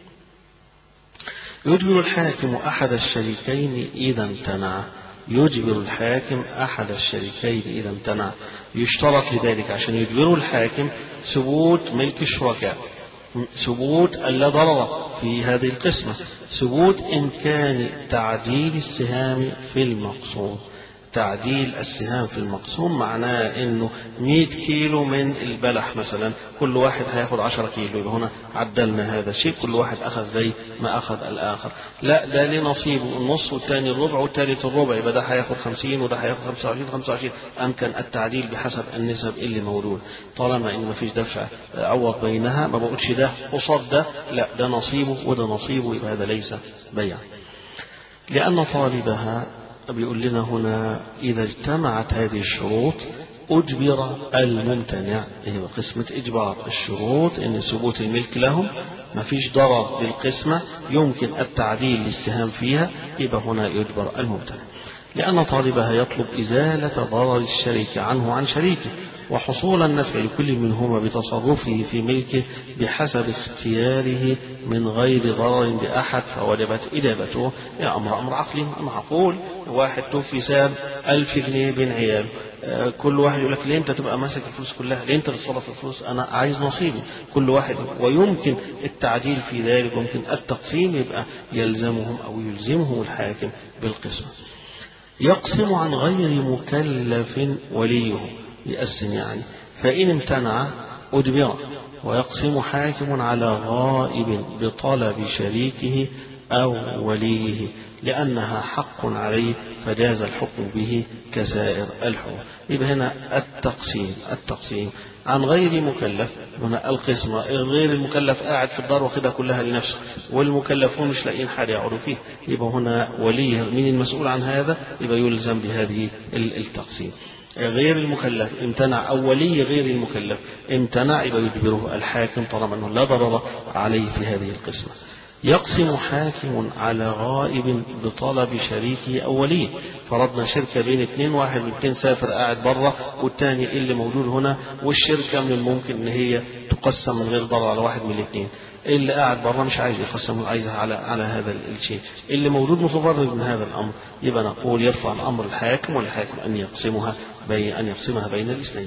يجبر الحاكم أحد الشريكين إذا امتنع يجبر الحاكم أحد الشريكين إذا امتنع يشترط لذلك عشان يجبره الحاكم ثبوت ملك الشركاء ثبوت اللا ضرر في هذه القسمة ثبوت إمكان تعديل السهام في المقصود تعديل السهام في المقسوم معناه انه 100 كيلو من البلح مثلا كل واحد هياخد 10 كيلو يبقى هنا عدلنا هذا الشيء كل واحد اخذ زي ما اخذ الاخر لا ده ليه نصيبه النص والثاني الربع والثالث الربع يبقى ده هياخد 50 وده هياخد 25 25 امكن التعديل بحسب النسب اللي موجود طالما ان ما فيش دفع عوض بينها ما بقولش ده قصاد ده لا ده نصيبه وده نصيبه يبقى هذا ليس بيع لأن طالبها بيقول لنا هنا إذا اجتمعت هذه الشروط أجبر الممتنع هي قسمة إجبار الشروط أن ثبوت الملك لهم ما فيش ضرر للقسمة يمكن التعديل للسهام فيها يبقى هنا يجبر الممتنع لأن طالبها يطلب إزالة ضرر الشريك عنه عن شريكه وحصول النفع لكل منهما بتصرفه في ملكه بحسب اختياره من غير ضرر بأحد فوجبت إجابته يا أمر أمر عقلي معقول واحد توفي ساب ألف جنيه بين عيال كل واحد يقول لك ليه انت تبقى ماسك الفلوس كلها ليه انت تتصرف الفلوس انا عايز نصيبي كل واحد ويمكن التعديل في ذلك ويمكن التقسيم يبقى يلزمهم او يلزمهم الحاكم بالقسمه يقسم عن غير مكلف وليه يقسم يعني فإن امتنع أجبر ويقسم حاكم على غائب بطلب شريكه أو وليه لأنها حق عليه فجاز الحكم به كسائر الحقوق يبقى هنا التقسيم التقسيم عن غير مكلف هنا القسمة غير المكلف قاعد في الدار واخدها كلها لنفسه والمكلفون مش لاقيين حاجة يقعدوا فيه يبقى هنا ولي مين المسؤول عن هذا يبقى يلزم بهذه التقسيم غير المكلف امتنع أو ولي غير المكلف امتنع يبقى يجبره الحاكم طالما أنه لا ضرر عليه في هذه القسمة يقسم حاكم على غائب بطلب شريكه أو وليه فرضنا شركة بين اثنين واحد من الاثنين سافر قاعد بره والتاني اللي موجود هنا والشركة من الممكن ان هي تقسم من غير ضرر على واحد من الاثنين اللي قاعد بره مش عايز يقسم عايزها على على هذا الشيء اللي موجود متضرر من هذا الامر يبقى نقول يرفع الامر الحاكم والحاكم ان يقسمها بين ان يقسمها بين الاثنين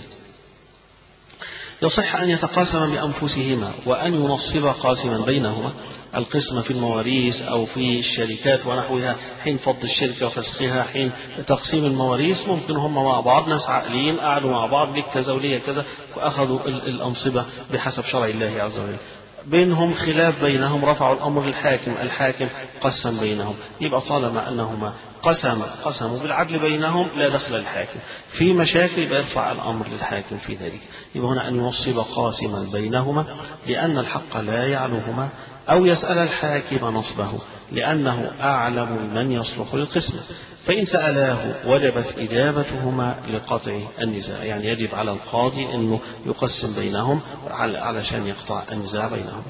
يصح أن يتقاسم بأنفسهما وأن ينصب قاسما بينهما القسمة في المواريث أو في الشركات ونحوها حين فض الشركة وفسخها حين تقسيم المواريث ممكن هم مع بعض ناس عاقلين قعدوا مع بعض لك كذا ولي كذا وأخذوا الأنصبة بحسب شرع الله عز وجل بينهم خلاف بينهم رفعوا الأمر للحاكم الحاكم قسم بينهم يبقى طالما أنهما قسم قسموا بالعدل بينهم لا دخل الحاكم في مشاكل يبقى يرفع الأمر للحاكم في ذلك يبقى هنا أن ينصب قاسما بينهما لأن الحق لا يعلوهما أو يسأل الحاكم نصبه لأنه أعلم من يصلح للقسمة فإن سألاه وجبت إجابتهما لقطع النزاع يعني يجب على القاضي أنه يقسم بينهم علشان يقطع النزاع بينهم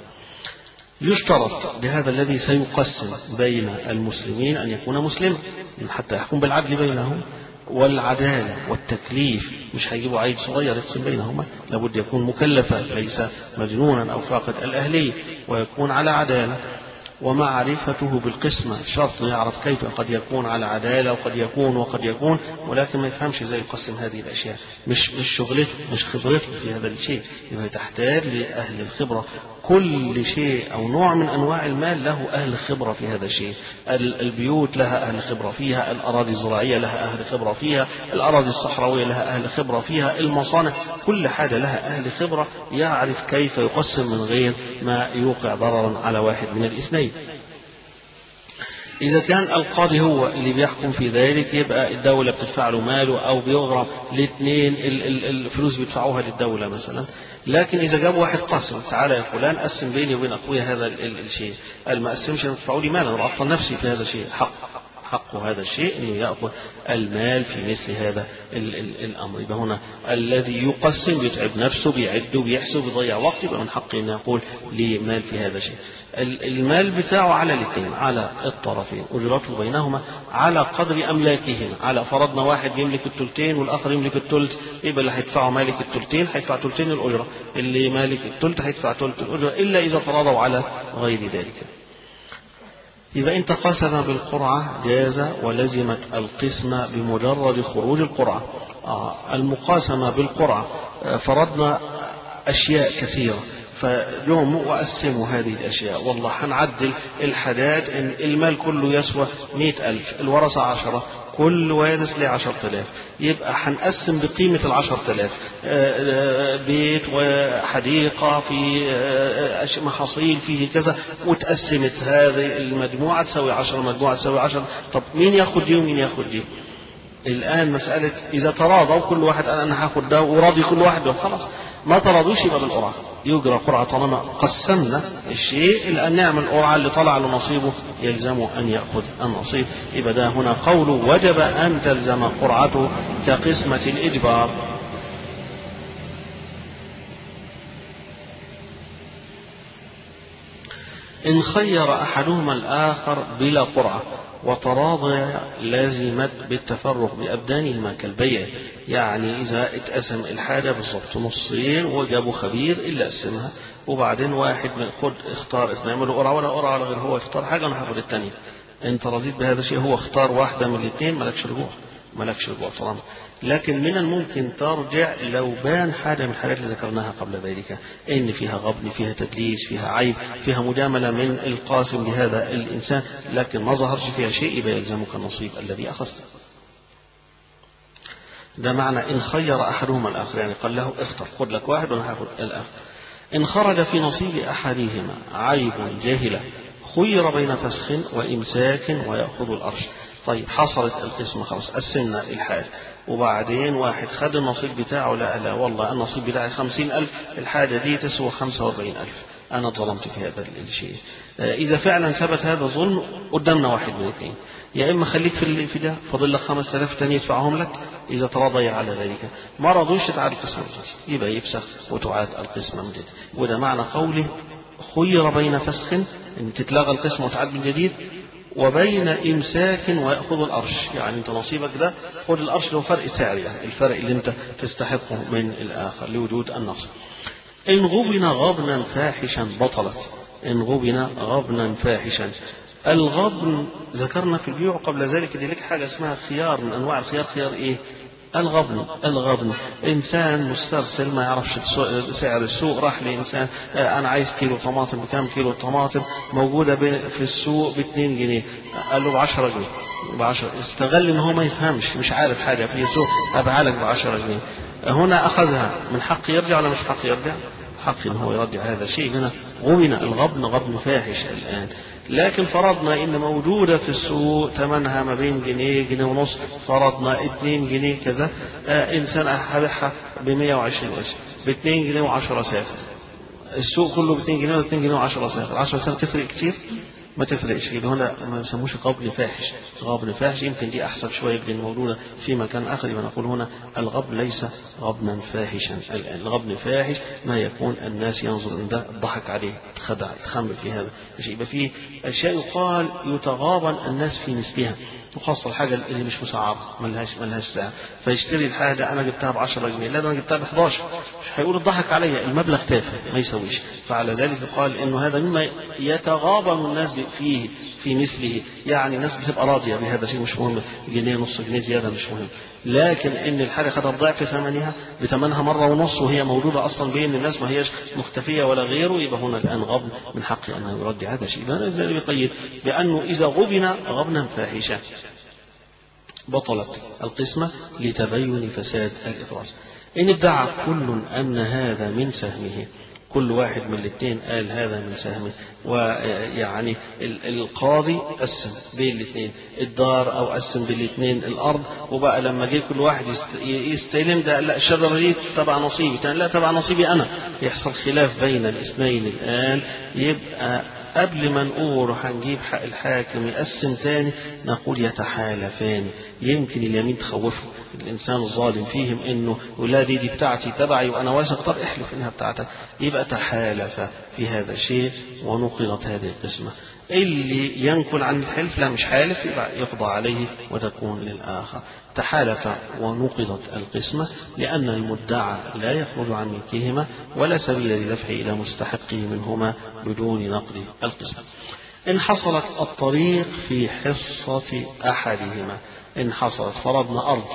يشترط بهذا الذي سيقسم بين المسلمين أن يكون مسلما حتى يحكم بالعدل بينهم والعدالة والتكليف مش هيجيبوا عيب صغير يقسم بينهما لابد يكون مكلفا ليس مجنونا أو فاقد الأهلية ويكون على عدالة ومعرفته بالقسمة شرط يعرف كيف قد يكون على عدالة وقد يكون وقد يكون ولكن ما يفهمش ازاي يقسم هذه الأشياء مش مش شغلته مش خبرته في هذا الشيء يبقى تحتاج لأهل الخبرة كل شيء أو نوع من أنواع المال له أهل خبرة في هذا الشيء البيوت لها أهل خبرة فيها الأراضي الزراعية لها أهل خبرة فيها الأراضي الصحراوية لها أهل خبرة فيها المصانع كل حاجة لها أهل خبرة يعرف كيف يقسم من غير ما يوقع ضررا على واحد من الاثنين إذا كان القاضي هو اللي بيحكم في ذلك يبقى الدولة بتدفع له ماله أو بيغرم الاثنين الفلوس بيدفعوها للدولة مثلا لكن إذا جاب واحد قاسم تعالى يا فلان قسم بيني وبين أخويا هذا الشيء قال ما قسمش تدفعوا لي مال أنا بعطل نفسي في هذا الشيء حق حق هذا الشيء أنه يأخذ المال في مثل هذا ال ال الأمر يبقى هنا الذي يقسم بيتعب نفسه بيعد بيحسب بيضيع وقت يبقى من حقه أن يقول لي مال في هذا الشيء المال بتاعه على الاثنين على الطرفين أجرته بينهما على قدر أملاكهما على فرضنا واحد يملك الثلثين والآخر يملك الثلث يبقى اللي هيدفعه مالك الثلثين هيدفع ثلثين الأجرة اللي مالك الثلث هيدفع ثلث الأجرة إلا إذا تراضوا على غير ذلك يبقى إن تقاسم بالقرعة جاز ولزمت القسمة بمجرد خروج القرعة آه المقاسمة بالقرعة فرضنا أشياء كثيرة فيوم وقسموا هذه الأشياء والله هنعدل الحاجات إن المال كله يسوى مئة ألف الورثة عشرة كل وارث له عشر تلاف يبقى هنقسم بقيمة العشر تلاف بيت وحديقة في محاصيل فيه كذا وتقسمت هذه المجموعة تساوي عشرة مجموعة تساوي عشرة طب مين ياخد دي ومين ياخد دي الآن مسألة إذا تراضوا كل واحد قال أنا هاخد ده وراضي كل واحد خلاص ما تراضوش يبقى بالقرعة يجرى قرعة طالما قسمنا الشيء إلا أن نعمل القرعة اللي طلع له نصيبه يلزم أن يأخذ النصيب يبقى ده هنا قول وجب أن تلزم قرعته كقسمة الإجبار إن خير أحدهما الآخر بلا قرعة وتراضى لازمت بالتفرق بأبدانهما كالبيع يعني إذا اتقسم الحاجة بالضبط نصين وجابوا خبير إلا قسمها وبعدين واحد من خد اختار اثنين له قرعة ولا قرعة ولا غير هو اختار حاجة أنا هاخد الثانية أنت رضيت بهذا الشيء هو اختار واحدة من الاثنين مالكش رجوع مالكش رجوع طالما لكن من الممكن ترجع لو بان حاجة من الحاجات اللي ذكرناها قبل ذلك إن فيها غبن فيها تدليس فيها عيب فيها مجاملة من القاسم لهذا الإنسان لكن ما ظهرش فيها شيء يبقى يلزمك النصيب الذي أخذته ده معنى إن خير أحدهما الآخر يعني قال له اختر خذ لك واحد وأنا هاخد الآخر إن خرج في نصيب أحدهما عيب جاهلة خير بين فسخ وإمساك ويأخذ الأرش طيب حصلت القسمة خلاص قسمنا الحال وبعدين واحد خد النصيب بتاعه لا لا والله النصيب بتاعي خمسين ألف الحاجة دي تسوى خمسة وأربعين ألف أنا ظلمت في هذا الشيء إذا فعلا ثبت هذا الظلم قدامنا واحد من الاثنين يا إما خليك في في ده فاضل لك 5000 تاني يدفعهم لك إذا تراضي على ذلك ما رضوش تعاد القسمة من جديد يبقى يفسخ وتعاد القسمة من جديد وده معنى قوله خير بين فسخ ان تتلغى القسمة وتعاد من جديد وبين إمساك ويأخذ الأرش يعني أنت نصيبك ده خذ الأرش اللي هو فرق سعر يعني الفرق اللي أنت تستحقه من الآخر لوجود النقص إن غبن غبنا فاحشا بطلت إن غبن غبنا فاحشا الغبن ذكرنا في البيوع قبل ذلك دي لك حاجة اسمها خيار من أنواع الخيار خيار إيه الغبن الغبن إنسان مسترسل ما يعرفش سعر السوق راح لإنسان أنا عايز كيلو طماطم بكام كيلو طماطم موجودة في السوق ب 2 جنيه قال له ب 10 جنيه ب 10 استغل إن هو ما يفهمش مش عارف حاجة في السوق أبيعها لك ب 10 جنيه هنا أخذها من حق يرجع ولا مش حق يرجع؟ حق إن هو يرجع هذا شيء هنا غبن الغبن غبن فاحش الآن لكن فرضنا ان موجودة في السوق ثمنها ما بين جنيه جنيه ونص فرضنا 2 جنيه كذا آه انسان هبيعها ب 120 قرش ب 2 جنيه و10 سافر السوق كله ب 2 جنيه و 2 جنيه و10 سافر 10 سافر تفرق كتير ما تفرقش يبقى هنا ما يسموش غبن فاحش غبن فاحش يمكن دي احسن شويه من موجوده في مكان اخر يبقى نقول هنا الغبن ليس غبنا فاحشا الغبن فاحش ما يكون الناس ينظر ان ده ضحك عليه خدع تخمل في هذا يبقى في اشياء يقال يتغابن الناس في مثلها وخاصة الحاجة اللي مش مسعرة ملهاش ملهاش سعر فيشتري الحاجة أنا جبتها ب 10 جنيه لا ده أنا جبتها ب 11 مش هيقول الضحك عليا المبلغ تافه ما يسويش فعلى ذلك يقال إنه هذا مما يتغابن الناس فيه في مثله يعني الناس بتبقى راضية بهذا شيء مش مهم جنيه نص جنيه زيادة مش مهم لكن ان الحاجة خدت ضعف ثمنها بثمنها مرة ونص وهي موجودة اصلا بين الناس ما هيش مختفية ولا غيره يبقى هنا الان غبن من حقه انه يرد هذا الشيء هذا يقيد بانه اذا غبن غبنا فاحشا بطلت القسمة لتبين فساد الإفراز إن ادعى كل أن هذا من سهمه كل واحد من الاثنين قال هذا من سهمه ويعني القاضي قسم بين الاثنين الدار او قسم بين الاثنين الارض وبقى لما جه كل واحد يستلم ده لا الشجره دي تبع نصيبي تاني لا تبع نصيبي انا يحصل خلاف بين الاثنين الان يبقى قبل ما نقول هنجيب حق الحاكم يقسم تاني نقول يتحالفان يمكن اليمين تخوفه الانسان الظالم فيهم انه ولا دي دي بتاعتي تبعي وانا واثق طب احلف انها بتاعتك يبقى تحالف في هذا الشيء ونقلت هذه القسمه اللي ينقل عن الحلف لا مش حالف يبقى يقضى عليه وتكون للاخر تحالف ونقضت القسمة لأن المدعى لا يخرج عن ملكهما ولا سبيل للدفع إلى مستحقه منهما بدون نقض القسمة إن حصلت الطريق في حصة أحدهما إن حصلت فرضنا أرض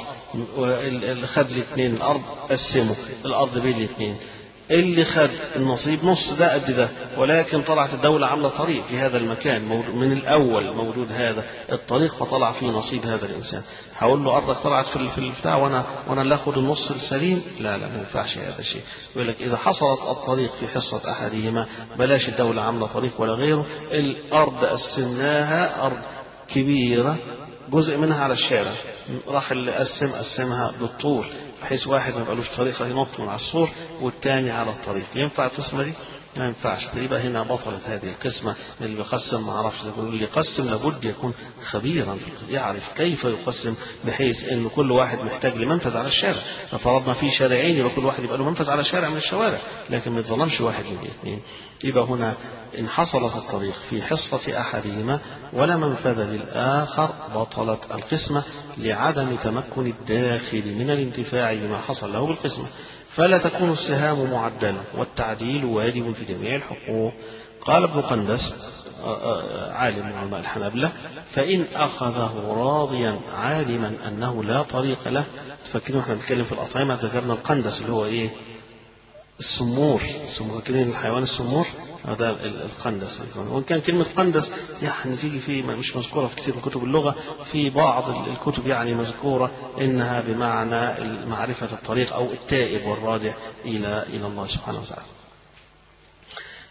خد الاثنين الأرض قسموا الأرض بين الاثنين اللي خد النصيب نص ده قد ده ولكن طلعت الدولة عاملة طريق في هذا المكان من الأول موجود هذا الطريق فطلع فيه نصيب هذا الإنسان هقول له أرضك طلعت في في البتاع وأنا وأنا اللي آخد النص السليم لا لا ما ينفعش هذا الشيء يقول لك إذا حصلت الطريق في حصة أحدهما بلاش الدولة عاملة طريق ولا غيره الأرض قسمناها أرض كبيرة جزء منها على الشارع راح اللي قسم قسمها بالطول بحيث واحد ما يبقالوش طريق ينط من على السور والتاني على الطريق ينفع القسمة دي؟ ما ينفعش يبقى هنا بطلت هذه القسمة اللي بيقسم ما اعرفش اللي يقسم لابد يكون خبيرا يعرف كيف يقسم بحيث ان كل واحد محتاج لمنفذ على الشارع ففرضنا في شارعين يبقى كل واحد يبقى له منفذ على شارع من الشوارع لكن ما يتظلمش واحد من الاثنين يبقى هنا إن حصلت الطريق في حصة أحدهما ولا منفذ للآخر بطلت القسمة لعدم تمكن الداخل من الانتفاع بما حصل له بالقسمة فلا تكون السهام معدلة والتعديل واجب في جميع الحقوق قال ابن قندس عالم من علماء الحنابلة فإن أخذه راضيا عالما أنه لا طريق له فاكرين احنا بنتكلم في الأطعمة ذكرنا القندس اللي هو إيه السمور فاكرين الحيوان السمور هذا القندس وإن كان كلمة قندس يعني تيجي في مش مذكورة في كثير من كتب اللغة في بعض الكتب يعني مذكورة إنها بمعنى معرفة الطريق أو التائب والراجع إلى إلى الله سبحانه وتعالى.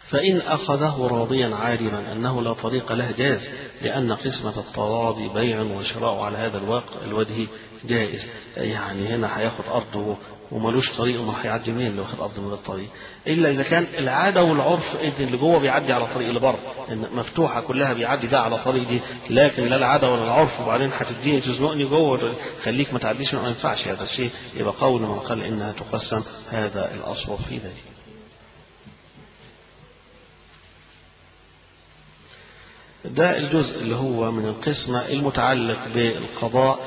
فإن أخذه راضيا عالما أنه لا طريق له جاز لأن قسمة التراضي بيع وشراء على هذا الوجه جائز يعني هنا هياخد أرضه وملوش طريق وما هيعدي منين لو واخد ارض من غير طريق الا اذا كان العاده والعرف ان اللي جوه بيعدي على طريق اللي بره إن مفتوحه كلها بيعدي ده على طريق دي لكن لا العاده ولا العرف وبعدين هتديني تزنقني جوه خليك ما تعديش ما ينفعش هذا الشيء يبقى قول من قال انها تقسم هذا الاصوب في ذلك ده الجزء اللي هو من القسمة المتعلق بالقضاء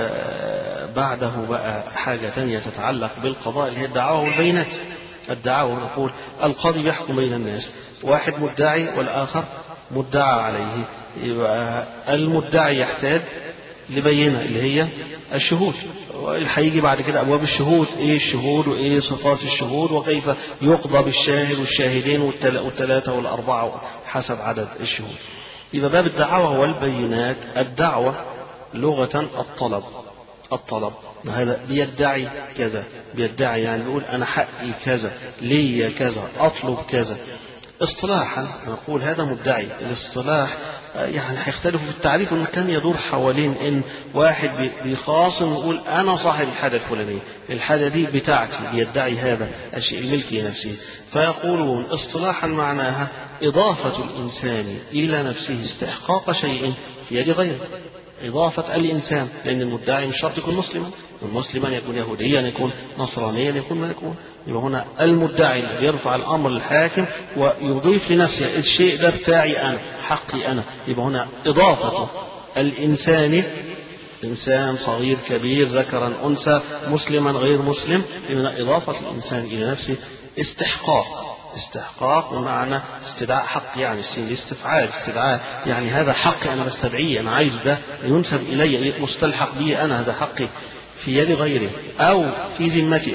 وبعده بقى حاجة تانية تتعلق بالقضاء اللي هي الدعوة والبينات الدعوة نقول القاضي بيحكم بين الناس واحد مدعي والآخر مدعى عليه يبقى المدعي يحتاج لبينة اللي هي الشهود هيجي بعد كده أبواب الشهود إيه الشهود وإيه صفات الشهود وكيف يقضى بالشاهد والشاهدين والثلاثة والأربعة حسب عدد الشهود يبقى باب الدعوة والبينات الدعوة لغة الطلب الطلب هذا بيدعي كذا بيدعي يعني بيقول أنا حقي كذا لي كذا أطلب كذا اصطلاحا نقول هذا مدعي الاصطلاح يعني هيختلفوا في التعريف انه كان يدور حوالين ان واحد بيخاصم يقول انا صاحب الحاجه الفلانيه الحاجه دي بتاعتي بيدعي هذا الشيء الملكي نفسه فيقولون اصطلاحا معناها اضافه الانسان الى نفسه استحقاق شيء في يد غيره إضافة الإنسان لأن المدعي مش شرط يكون مسلما مسلما يكون يهوديا يكون نصرانيا يكون ما يكون يبقى هنا المدعي اللي يرفع الأمر للحاكم ويضيف لنفسه الشيء ده بتاعي أنا حقي أنا يبقى هنا إضافة الإنسان إنسان صغير كبير ذكرا أنثى مسلما غير مسلم إن إضافة الإنسان إلى نفسه استحقاق استحقاق بمعنى استدعاء حق يعني الاستفعال استدعاء يعني هذا حقي أنا بستدعيه أنا عايز ده ينسب إلي مستلحق به أنا هذا حقي في يد غيره أو في ذمته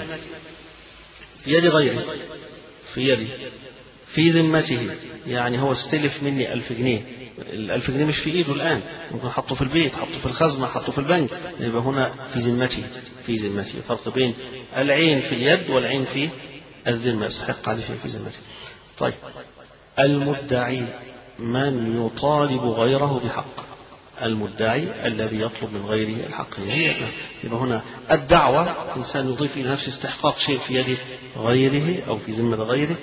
في يد غيره في يدي في ذمته يعني هو استلف مني ألف جنيه الألف جنيه مش في إيده الآن ممكن حطه في البيت حطه في الخزنة حطه في البنك يبقى هنا في ذمته في ذمته فرق بين العين في اليد والعين في الذمة يستحق عليه شيء في ذمته طيب المدعي من يطالب غيره بحق المدعي الذي يطلب من غيره الحق هي يبقى هنا الدعوة إنسان يضيف إلى نفسه استحقاق شيء في يد غيره أو في ذمة غيره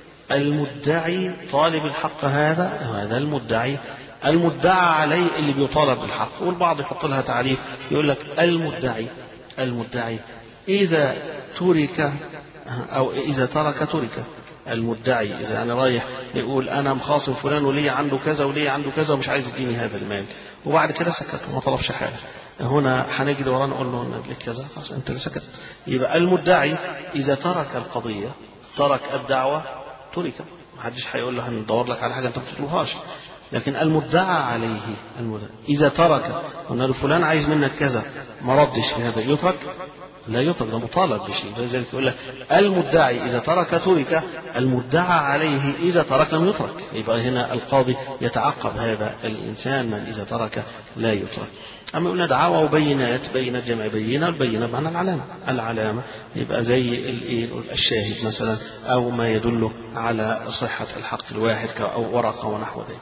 المدعي طالب الحق هذا هذا المدعي المدعى عليه اللي بيطالب بالحق والبعض يحط لها تعريف يقول لك المدعي المدعي إذا ترك أو إذا ترك ترك المدعي إذا أنا رايح يقول أنا مخاصم فلان ولي عنده كذا ولي عنده كذا ومش عايز يديني هذا المال وبعد كده سكت وما طلبش حاجة هنا هنجري وراه نقول له لك كذا خلاص أنت اللي سكت يبقى المدعي إذا ترك القضية ترك الدعوة ترك ما حدش هيقول له هندور لك على حاجة أنت ما بتطلبهاش لكن المدعى عليه المدعى إذا ترك قلنا له فلان عايز منك كذا ما ردش في هذا يترك لا يترك ده مطالب بشيء لذلك يقول لك المدعي إذا ترك ترك المدعى عليه إذا ترك لم يترك يبقى هنا القاضي يتعقب هذا الإنسان من إذا ترك لا يترك أما قلنا دعاوى وبينات بين جمع بينة البينة بمعنى العلامة العلامة يبقى زي الشاهد مثلا أو ما يدل على صحة الحق الواحد أو ورقة ونحو ذلك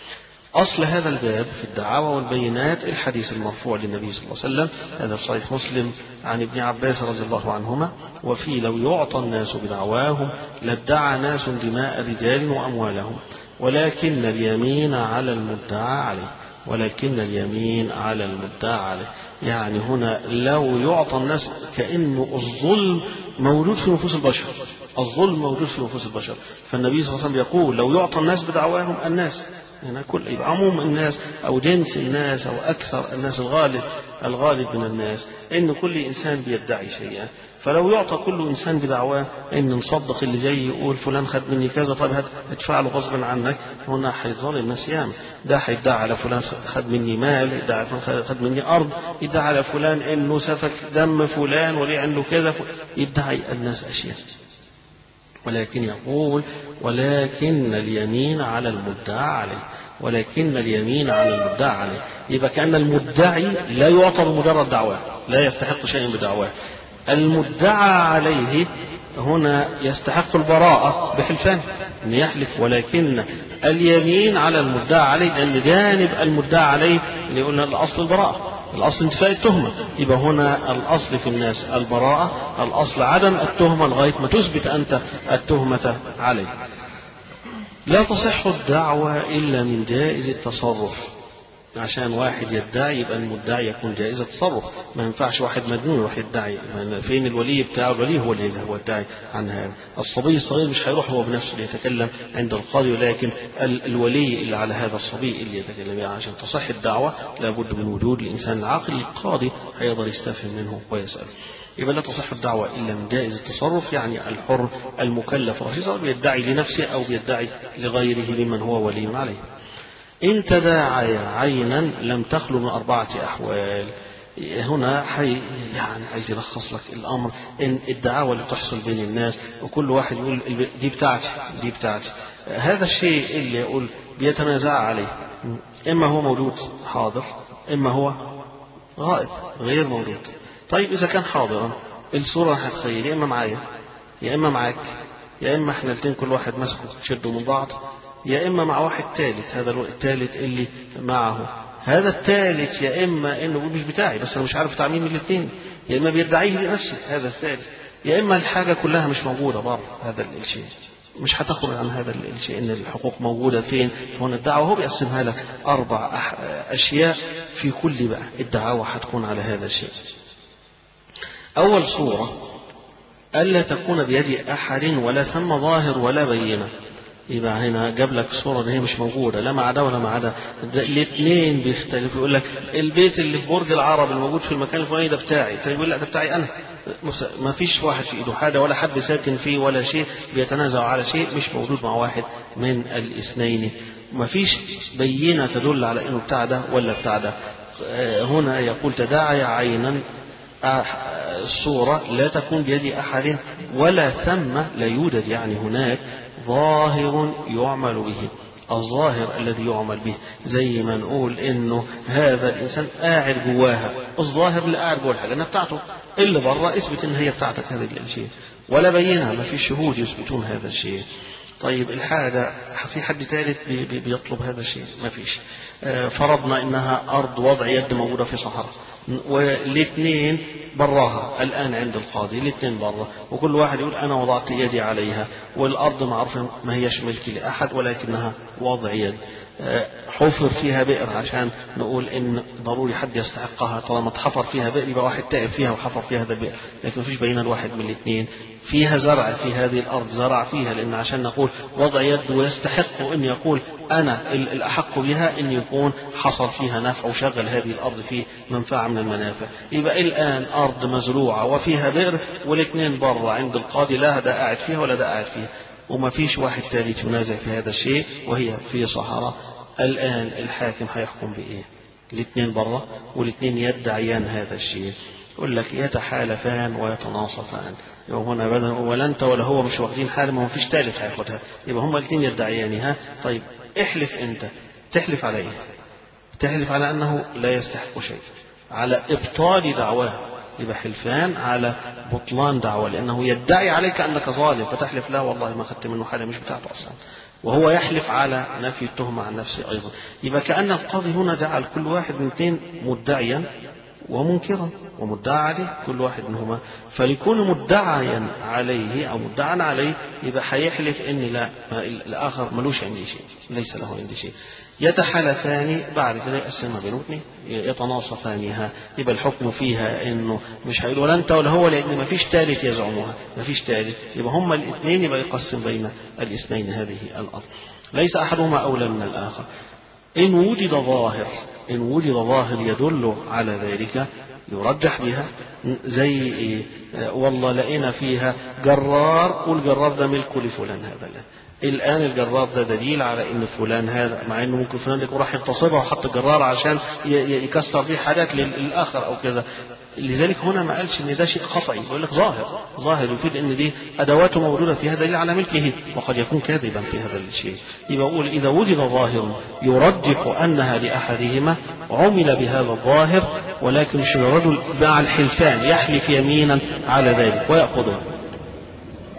أصل هذا الباب في الدعاوى والبينات الحديث المرفوع للنبي صلى الله عليه وسلم هذا في صحيح مسلم عن ابن عباس رضي الله عنهما وفي لو يعطى الناس بدعواهم لادعى ناس دماء رجال وأموالهم ولكن اليمين على المدعى عليه ولكن اليمين على المدعى عليه يعني هنا لو يعطى الناس كأنه الظلم موجود في نفوس البشر الظلم موجود في نفوس البشر فالنبي صلى الله عليه وسلم يقول لو يعطى الناس بدعواهم الناس هنا كل يبقى عموم الناس أو جنس الناس أو أكثر الناس الغالب الغالب من الناس إن كل إنسان بيدعي شيئا فلو يعطى كل إنسان بدعواه إن نصدق اللي جاي يقول فلان خد مني كذا طب هتدفع له غصبا عنك هنا هيظل الناس ياما ده هيدعي على فلان خد مني مال يدعي على فلان خد مني أرض يدعي على فلان إنه سفك دم فلان وليه عنده كذا يدعي الناس أشياء ولكن يقول ولكن اليمين على المدعى عليه ولكن اليمين على المدعى عليه يبقى كأن المدعي لا يعطى بمجرد دعواه لا يستحق شيئا بدعواه المدعى عليه هنا يستحق البراءة بحلفان أن يحلف ولكن اليمين على المدعى عليه لأن جانب المدعى عليه اللي قلنا الأصل البراءة الأصل انتفاء التهمة يبقى هنا الأصل في الناس البراءة الأصل عدم التهمة لغاية ما تثبت أنت التهمة عليه لا تصح الدعوة إلا من جائز التصرف عشان واحد يدعي يبقى المدعي يكون جائز التصرف ما ينفعش واحد مجنون يروح يدعي فين الولي بتاعه الولي هو اللي هو يدعي عن هذا الصبي الصغير مش هيروح هو بنفسه ليتكلم عند القاضي ولكن الولي اللي على هذا الصبي اللي يتكلم يعني عشان تصح الدعوة لابد من وجود الإنسان العاقل القاضي هيقدر يستفهم منه ويسأل يبقى لا تصح الدعوة إلا من جائز التصرف يعني الحر المكلف رخيصا بيدعي لنفسه أو بيدعي لغيره ممن هو ولي عليه إن تداعي عينا لم تخلو من أربعة أحوال هنا حي يعني عايز يلخص لك الامر ان الدعاوى اللي بتحصل بين الناس وكل واحد يقول دي بتاعتي دي بتاعتي هذا الشيء اللي يقول بيتنازع عليه اما هو موجود حاضر اما هو غائب غير موجود طيب اذا كان حاضرا الصوره هتخيل يا اما معايا يا اما معاك يا اما احنا الاثنين كل واحد ماسكه تشدوا من بعض يا إما مع واحد ثالث هذا الثالث اللي معه هذا الثالث يا إما إنه مش بتاعي بس أنا مش عارف بتاع مين من الاثنين يا إما بيدعيه لنفسه هذا الثالث يا إما الحاجة كلها مش موجودة بره هذا الشيء مش هتخرج عن هذا الشيء ان الحقوق موجوده فين هنا الدعوه هو بيقسمها لك اربع اشياء في كل بقى الدعوه هتكون على هذا الشيء اول صوره الا تكون بيد احد ولا ثم ظاهر ولا بينه يبقى هنا جاب لك صورة اللي هي مش موجودة لا مع ده ولا مع ده الاثنين بيختلفوا يقول لك البيت اللي في برج العرب الموجود في المكان الفلاني ده بتاعي طيب يقول لا ده بتاعي أنا ما فيش واحد في ايده حاجة ولا حد ساكن فيه ولا شيء بيتنازع على شيء مش موجود مع واحد من الاثنين ما فيش بينة تدل على انه بتاع ده ولا بتاع ده هنا يقول تداعي عينا الصورة لا تكون بيد أحد ولا ثم لا يوجد يعني هناك ظاهر يعمل به الظاهر الذي يعمل به زي ما نقول انه هذا الانسان قاعد جواها الظاهر اللي قاعد جوه الحاجه انها بتاعته اللي بره اثبت ان هي بتاعتك هذا الشيء ولا بينها ما في شهود يثبتون هذا الشيء طيب الحاجة في حد ثالث بيطلب هذا الشيء ما فيش فرضنا انها ارض وضع يد موجودة في صحراء والاثنين براها الآن عند القاضي الاثنين برا وكل واحد يقول أنا وضعت يدي عليها والأرض معروفة ما هيش ملكي لأحد ولكنها وضع يد حفر فيها بئر عشان نقول ان ضروري حد يستحقها طالما اتحفر فيها بئر يبقى واحد تعب فيها وحفر فيها هذا البئر لكن مفيش بين الواحد من الاثنين فيها زرع في هذه الارض زرع فيها لان عشان نقول وضع يد ويستحق ان يقول انا الاحق بها ان يكون حصل فيها نفع وشغل هذه الارض في منفعه من المنافع يبقى الان ارض مزروعه وفيها بئر والاثنين بره عند القاضي لا ده قاعد فيها ولا ده قاعد فيها وما فيش واحد ثالث ينازع في هذا الشيء وهي في صحراء الآن الحاكم هيحكم بإيه الاثنين برا والاثنين يدعيان هذا الشيء يقول لك يتحالفان ويتناصفان يبقى هنا بدل ولا انت ولا هو مش واخدين حاله ما فيش ثالث هياخدها يبقى هما الاثنين يدعيانها طيب احلف انت تحلف على ايه تحلف على انه لا يستحق شيء على ابطال دعواه يبقى حلفان على بطلان دعوة لأنه يدعي عليك أنك ظالم فتحلف لا والله ما أخذت منه حاجة مش بتاعته أصلا وهو يحلف على نفي التهمة عن نفسه أيضا يبقى كأن القاضي هنا جعل كل واحد من اثنين مدعيا ومنكرا ومدعى عليه كل واحد منهما فليكون مدعيا عليه أو مدعا عليه يبقى هيحلف إن لا الآخر ملوش عندي شيء ليس له عندي شيء يتحالفان بعد كده يقسمها بينهم اثنين يتناصفانها يبقى الحكم فيها انه مش هيقول ولا انت ولا هو لان ما فيش ثالث يزعمها ما فيش ثالث يبقى هما الاثنين يبقى يقسم بين الاثنين هذه الارض ليس احدهما اولى من الاخر ان وجد ظاهر ان وجد ظاهر يدل على ذلك يرجح بها زي إيه والله لقينا فيها جرار والجرار ده ملكه لفلان هذا لا الآن الجرار ده دليل على إن فلان هذا مع إنه ممكن فلان يكون راح يغتصبها وحط الجرار عشان يكسر فيه حاجات للآخر أو كذا لذلك هنا ما قالش ان ده شيء قطعي يقول لك ظاهر ظاهر يفيد ان دي ادواته موجوده فيها دليل على ملكه وقد يكون كاذبا في هذا الشيء يبقى اقول اذا وجد ظاهر يرجح انها لاحدهما عمل بهذا الظاهر ولكن الرجل مع الحلفان يحلف يمينا على ذلك ويأخذها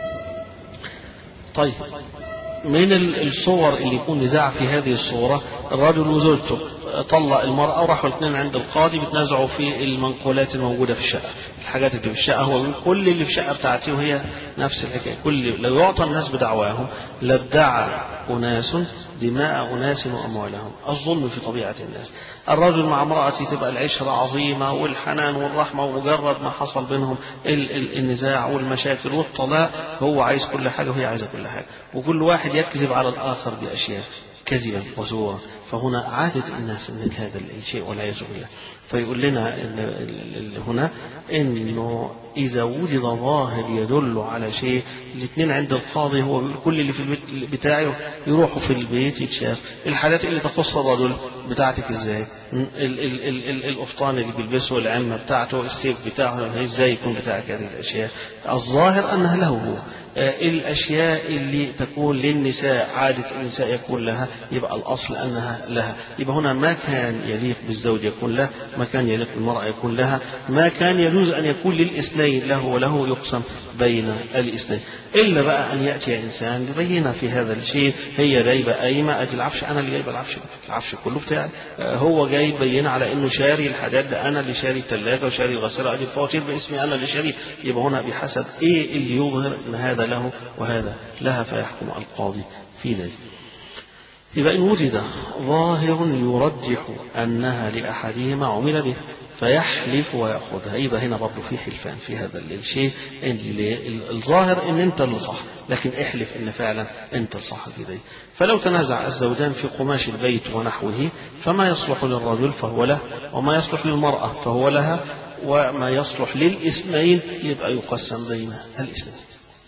طيب من الصور اللي يكون نزاع في هذه الصورة الرجل وزوجته طلق المرأة وراحوا الاثنين عند القاضي بيتنازعوا في المنقولات الموجودة في الشقة الحاجات اللي في الشقة هو كل اللي في الشقة بتاعتي وهي نفس الحكاية كل لو يعطى الناس بدعواهم لادعى أناس دماء أناس وأموالهم الظلم في طبيعة الناس الرجل مع امرأته تبقى العشرة عظيمة والحنان والرحمة ومجرد ما حصل بينهم النزاع والمشاكل والطلاق هو عايز كل حاجة وهي عايزة كل حاجة وكل واحد يكذب على الآخر بأشياء كذبا وزورا فهنا عادة الناس من هذا الشيء والعياذ بالله فيقول لنا إن هنا انه اذا وجد ظاهر يدل على شيء الاثنين عند القاضي هو كل اللي في البيت بتاعه يروحوا في البيت يتشاف الحالات اللي تخص الرجل بتاعتك ازاي القفطان اللي بيلبسه العمة بتاعته السيف بتاعه ازاي يكون بتاعك هذه الاشياء الظاهر انها له هو الأشياء اللي تكون للنساء عادة النساء يكون لها يبقى الأصل أنها لها يبقى هنا ما كان يليق بالزوج يكون له ما كان يليق بالمرأة يكون لها ما كان يجوز أن يكون للإثنين له وله يقسم بين الاثنين إلا بقى أن يأتي إنسان يبين في هذا الشيء هي جايبة قايمة أدي العفش أنا اللي جايبة العفش العفش كله بتاعي هو جاي يبين على إنه شاري الحاجات ده أنا اللي شاري الثلاجة وشاري الغسالة أدي الفواتير باسمي أنا اللي شاري يبقى هنا بحسب إيه اللي يظهر أن هذا له وهذا لها فيحكم القاضي في ذلك يبقى إن وجد ظاهر يرجح أنها لأحدهما عمل به فيحلف ويأخذها يبقى هنا برضه في حلفان في هذا الشيء اللي الظاهر ان انت اللي صح لكن احلف ان فعلا انت الصح في ذلك فلو تنازع الزوجان في قماش البيت ونحوه فما يصلح للرجل فهو له وما يصلح للمرأة فهو لها وما يصلح للإثنين يبقى يقسم بين الاثنين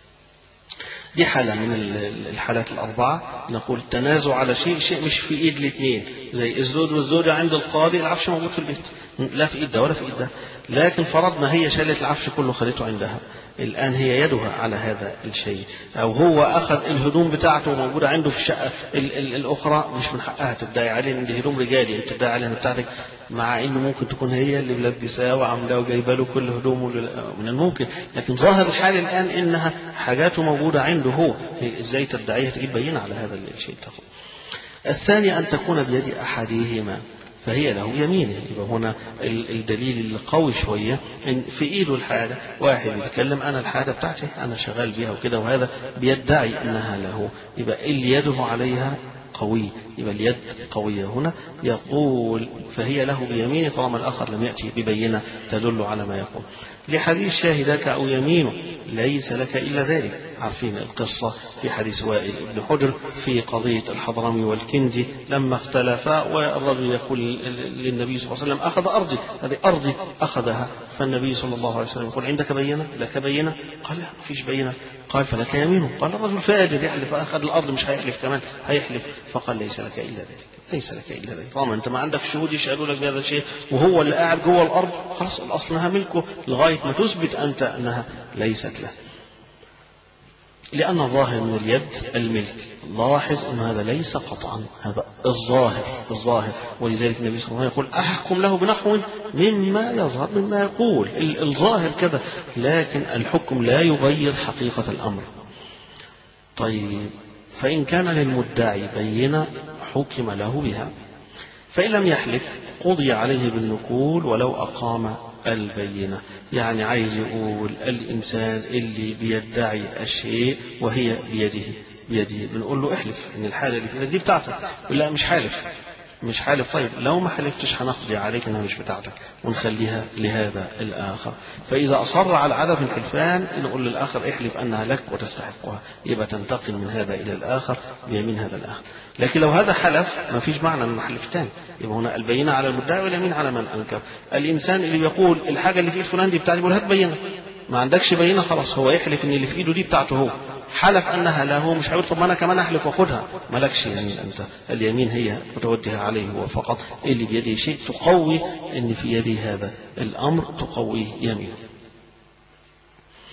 دي حالة من الحالات الأربعة نقول تنازع على شيء شيء مش في إيد الاثنين زي الزوج والزوجة عند القاضي العفش موجود في البيت لا في إيد ده ولا في إيد ده لكن فرضنا هي شالت العفش كله خليته عندها الآن هي يدها على هذا الشيء أو هو أخذ الهدوم بتاعته موجودة عنده في الشقة ال ال الأخرى مش من حقها تدعي عليه إن دي هدوم رجالي أنت تدعي عليها بتاعتك مع إنه ممكن تكون هي اللي ملبساه وعاملاه وجايبه له كل هدومه من الممكن لكن ظاهر الحال الآن إنها حاجاته موجودة عنده هو إزاي تدعيها تجيب بينة على هذا الشيء تقول الثاني أن تكون بيد أحدهما فهي له يمينه يبقى هنا الدليل القوي شوية إن في إيده الحاجة واحد يتكلم أنا الحاجة بتاعتي أنا شغال بيها وكده وهذا بيدعي أنها له يبقى اللي يده عليها قوي يبقى اليد قوية هنا يقول فهي له بيمينه طالما الآخر لم يأتي ببينة تدل على ما يقول لحديث شاهدك أو يمينه ليس لك إلا ذلك عارفين القصة في حديث وائل بن حجر في قضية الحضرمي والكندي لما اختلفا والرجل يقول للنبي صلى الله عليه وسلم أخذ أرضي هذه أرضي أخذها فالنبي صلى الله عليه وسلم يقول عندك بينة لك بينة قال لا فيش بينة قال فلك يمينه قال الرجل فاجر يحلف أخذ الأرض مش هيحلف كمان هيحلف فقال ليس لك إلا ذلك ليس لك إلا ذلك طالما أنت ما عندك شهود يشهدوا لك بهذا الشيء وهو اللي قاعد جوه الأرض خلاص الأصل أنها ملكه لغاية ما تثبت أنت أنها ليست له لأن الظاهر من اليد الملك لاحظ أن هذا ليس قطعا هذا الظاهر الظاهر ولذلك النبي صلى الله عليه وسلم يقول أحكم له بنحو مما يظهر مما يقول الظاهر كذا لكن الحكم لا يغير حقيقة الأمر طيب فإن كان للمدعي بينة حكم له بها فإن لم يحلف قضي عليه بالنقول ولو أقام البينة يعني عايز يقول الإنسان اللي بيدعي الشيء وهي بيده بيده بنقول له احلف ان الحالة اللي في ايدك دي بتاعتك لا مش حالف مش حالف طيب لو ما حلفتش هنقضي عليك انها مش بتاعتك ونخليها لهذا الاخر فاذا اصر على عدم الحلفان نقول للاخر احلف انها لك وتستحقها يبقى تنتقل من هذا الى الاخر بيمين هذا الاخر لكن لو هذا حلف ما فيش معنى انه حلف تاني يبقى هنا البينه على المدعي واليمين على من انكر الانسان اللي بيقول الحاجه اللي في ايد فلان دي بتاعتي يقول هات بينه ما عندكش بينه خلاص هو يحلف ان اللي في ايده دي بتاعته هو حلف انها له مش هيقول طب ما انا كمان احلف واخدها مالكش يمين انت اليمين هي متوجهه عليه هو فقط اللي بيده شيء تقوي ان في يدي هذا الامر تقوي يمينه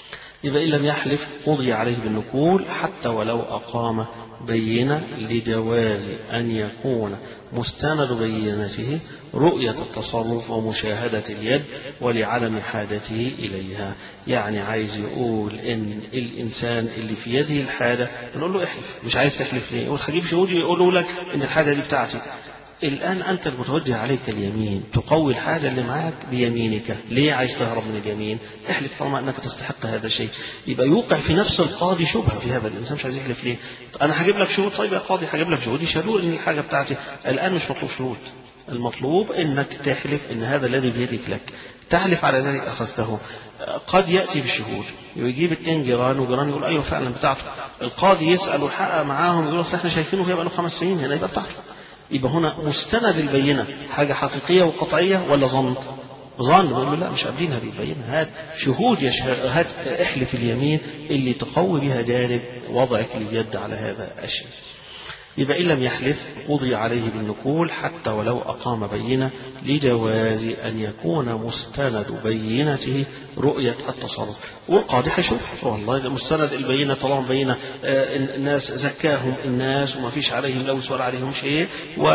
يبقى إن لم يحلف قضي عليه بالنقول حتى ولو أقام بينة لجواز أن يكون مستند بينته رؤية التصرف ومشاهدة اليد ولعدم حاجته إليها يعني عايز يقول إن الإنسان اللي في يده الحاجة نقول له احلف مش عايز تحلف ليه يقول هجيب شهود يقولوا لك إن الحاجة دي بتاعتي الآن أنت المتوجه عليك اليمين تقوي الحاجة اللي معاك بيمينك ليه عايز تهرب من اليمين احلف طالما أنك تستحق هذا الشيء يبقى يوقع في نفس القاضي شبهة في هذا الإنسان مش عايز يحلف ليه أنا هجيب لك شهود طيب يا قاضي هجيب لك شهود يشهدوا إن الحاجة بتاعتي الآن مش مطلوب شهود المطلوب انك تحلف ان هذا الذي بيدك لك تحلف على ذلك اخذته قد ياتي بالشهود ويجيب اتنين جيران وجيران يقول ايوه فعلا بتاعته القاضي يسال ويحقق معاهم يقول اصل احنا شايفينه فيها بقى له خمس سنين هنا يبقى بتاعته يبقى هنا مستند البينة حاجة حقيقية وقطعية ولا ظن ظن بقول له لا مش قابلين هذه البينة هات شهود يشهد هات احلف اليمين اللي تقوي بها جانب وضعك اليد على هذا الشيء يبقى إن لم يحلف قضي عليه بالنقول حتى ولو أقام بينة لجواز أن يكون مستند بينته رؤية التصرف والقاضي هيشوف والله مستند البينة طالما بينة الناس زكاهم الناس وما فيش عليهم لوث ولا عليهم شيء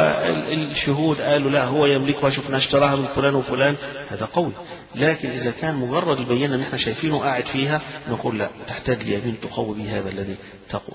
والشهود قالوا لا هو يملكها شفنا اشتراها من فلان وفلان هذا قول لكن إذا كان مجرد البينة ان احنا شايفينه قاعد فيها نقول لا تحتاج ليمين تقوي به هذا الذي تقول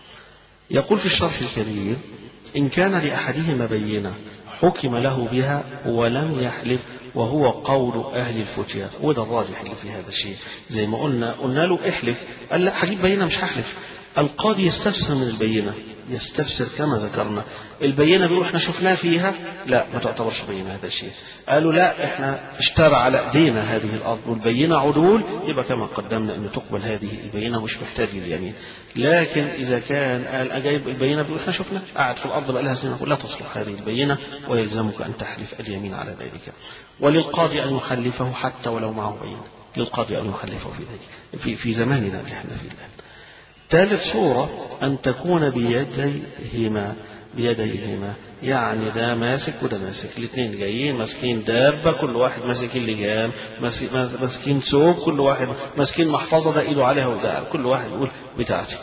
يقول في الشرح الكريم إن كان لأحدهما بينة حكم له بها ولم يحلف وهو قول أهل الفتيا وده الراجح اللي في هذا الشيء زي ما قلنا قلنا له احلف قال لا هجيب بينة مش هحلف القاضي يستفسر من البينة يستفسر كما ذكرنا البينة بيقول احنا شفناه فيها لا ما تعتبرش بينة هذا الشيء قالوا لا احنا اشترى على ايدينا هذه الارض والبينة عدول يبقى كما قدمنا ان تقبل هذه البينة مش محتاج لليمين لكن اذا كان قال اجايب البينة بيقول احنا شفناه قاعد في الارض بقى لها سنين نقول لا تصلح هذه البينة ويلزمك ان تحلف اليمين على ذلك وللقاضي ان يحلفه حتى ولو معه بينة للقاضي ان يحلفه في ذلك في في زماننا اللي احنا فيه الان ثالث صورة أن تكون بيديهما بيديهما يعني ده ماسك وده ماسك الاثنين جايين ماسكين دابة كل واحد ماسك اللجام ماسكين ثوب كل واحد ماسكين محفظة ده ايده عليها وده كل واحد يقول بتاعتي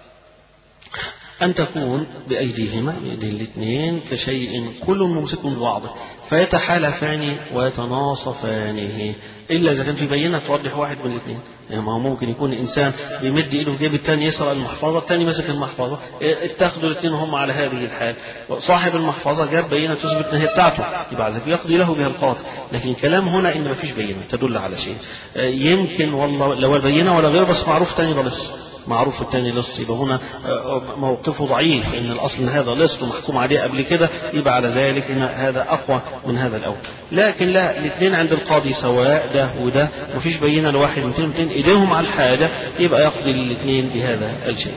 أن تكون بأيديهما بأيدي الاثنين كشيء كل ممسك ببعضه فيتحالفان ويتناصفانه إلا إذا كان في بينة توضح واحد من الاثنين يعني ما هو ممكن يكون إنسان بيمد إيده في جيب الثاني يسرق المحفظة الثاني ماسك المحفظة اتخذوا الاثنين هم على هذه الحال صاحب المحفظة جاب بينة تثبت أن هي بتاعته يبقى عايزك يقضي له بها القاضي لكن كلام هنا إن ما فيش بينة تدل على شيء يمكن والله لو البينة ولا غير بس معروف ثاني ده لص معروف الثاني لص يبقى هنا موقفه ضعيف ان الاصل ان هذا لص ومحكوم عليه قبل كده يبقى على ذلك ان هذا اقوى من هذا الاول لكن لا الاثنين عند القاضي سواء ده وده مفيش بينه لواحد من الاثنين ايديهم على الحاجه يبقى يقضي الاثنين بهذا الشيء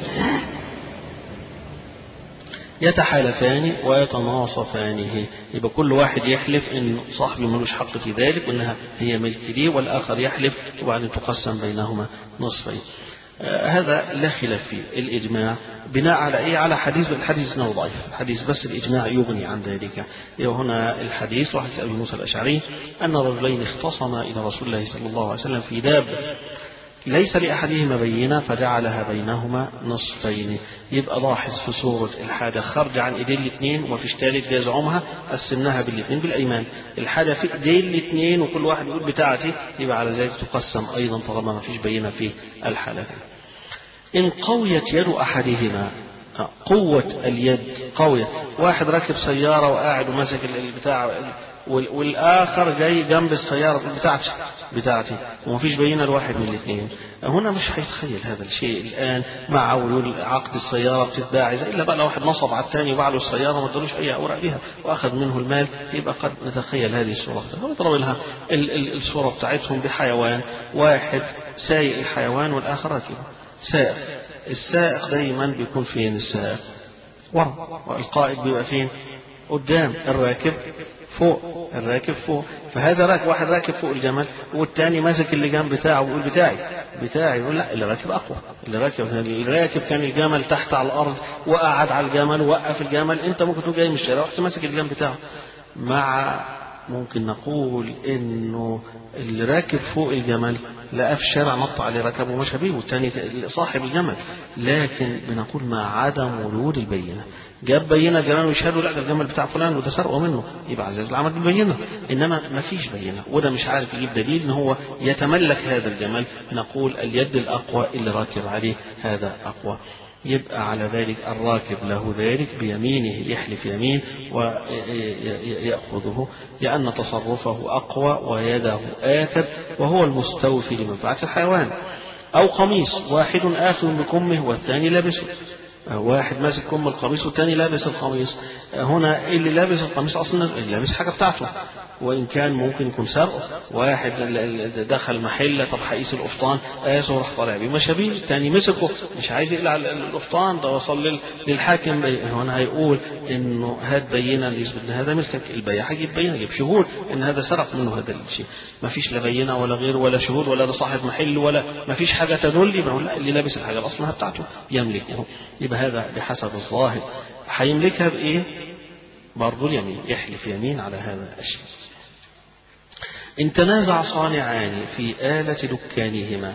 يتحالفان ويتناصفانه يبقى كل واحد يحلف ان صاحبه ملوش حق في ذلك وانها هي ملك ليه والاخر يحلف وبعدين تقسم بينهما نصفين هذا لا خلاف فيه الإجماع بناء على إيه على حديث الحديث إنه ضعيف حديث بس الإجماع يغني عن ذلك هنا الحديث وحديث أبي موسى الأشعري أن رجلين اختصما إلى رسول الله صلى الله عليه وسلم في داب ليس لأحدهما بينة فجعلها بينهما نصفين يبقى لاحظ في سورة الحاجة خرج عن إيدين الاثنين وما فيش ثالث بيزعمها قسمناها بالاثنين بالأيمان الحاجة في إيدين الاثنين وكل واحد يقول بتاعتي يبقى على ذلك تقسم أيضا طالما ما فيش بينة في الحالتين إن قويت يد أحدهما قوة اليد قوية واحد راكب سيارة وقاعد وماسك البتاع والآخر جاي جنب السيارة بتاعتي بتاعتي ومفيش بينة لواحد من الاثنين هنا مش هيتخيل هذا الشيء الآن مع عقد السيارة بتتباع إلا بقى لو واحد نصب على الثاني وباع له السيارة ما ادالوش أي أوراق بها وأخذ منه المال يبقى قد نتخيل هذه الصورة ونضرب لها الصورة بتاعتهم بحيوان واحد سايق الحيوان والآخر راكبه سائق السائق دايما بيكون فين السائق ورا والقائد بيبقى فين قدام الراكب فوق الراكب فوق فهذا راكب واحد راكب فوق الجمل والتاني ماسك اللجام بتاعه ويقول بتاعي بتاعي يقول لا اللي راكب اقوى اللي راكب اللي راكب كان الجمل تحت على الارض وقعد على الجمل ووقف الجمل انت ممكن تكون جاي من الشارع رحت ماسك اللجام بتاعه مع ممكن نقول انه اللي راكب فوق الجمل لقى في الشارع نط عليه ركب ومشى بيه والتاني صاحب الجمل لكن بنقول مع عدم ورود البينه جاب بينه جمال ويشهدوا لا ده الجمل بتاع فلان وده سرقه منه يبقى عزيز العمل بالبينه انما ما فيش بينه وده مش عارف يجيب دليل ان هو يتملك هذا الجمل نقول اليد الاقوى اللي راكب عليه هذا اقوى يبقى على ذلك الراكب له ذلك بيمينه يحلف يمين ويأخذه لأن تصرفه أقوى ويده آكد وهو المستوفي لمنفعة الحيوان أو قميص واحد آخذ بكمه والثاني لابسه واحد ماسك كم القميص والتاني لابس القميص هنا اللي لابس القميص اصلا اللي لابس حاجه بتاعته وان كان ممكن يكون سرقه واحد دخل محل طب هيقيس القفطان قاسه وراح طالع بيه مشى بيه التاني مسكه مش عايز يقلع القفطان ده وصل للحاكم هنا هيقول انه هات بينه يثبت ان هذا ملكك البياع هيجيب بينه يجيب شهود ان هذا سرق منه هذا الشيء ما فيش لا بينه ولا غيره ولا شهود ولا ده صاحب محل ولا ما فيش حاجه تدل يبقى لا اللي لابس الحاجه الاصلها بتاعته يملكه يبقى هذا بحسب الظاهر هيملكها بايه؟ برضه اليمين يحلف يمين على هذا الشيء إن تنازع صانعان في آلة دكانهما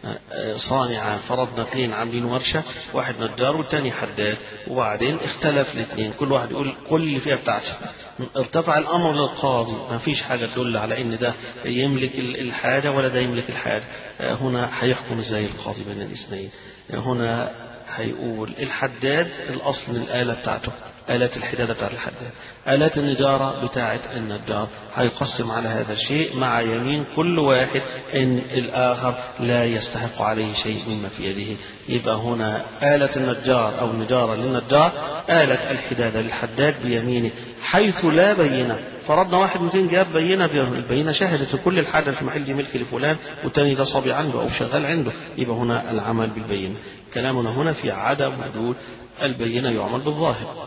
صانعان فرضنا اثنين عاملين ورشة واحد نجار والتاني حداد وبعدين اختلف الاثنين كل واحد يقول كل اللي فيها بتاعتي ارتفع الأمر للقاضي ما فيش حاجة تدل على إن ده يملك الحاجة ولا ده يملك الحاجة هنا هيحكم ازاي القاضي بين الاثنين هنا هيقول الحداد الأصل الآلة بتاعته آلات الحدادة بتاعت الحداد آلات النجارة بتاعت النجار هيقسم على هذا الشيء مع يمين كل واحد إن الآخر لا يستحق عليه شيء مما في يده يبقى هنا آلة النجار أو النجارة للنجار آلة الحدادة للحداد بيمينه حيث لا بينة فرضنا واحد 200 جاب بينة البينة شهدت كل الحاجة في محل دي ملك لفلان والتاني ده صبي عنده أو شغال عنده يبقى هنا العمل بالبينة كلامنا هنا في عدم وجود البينة يعمل بالظاهر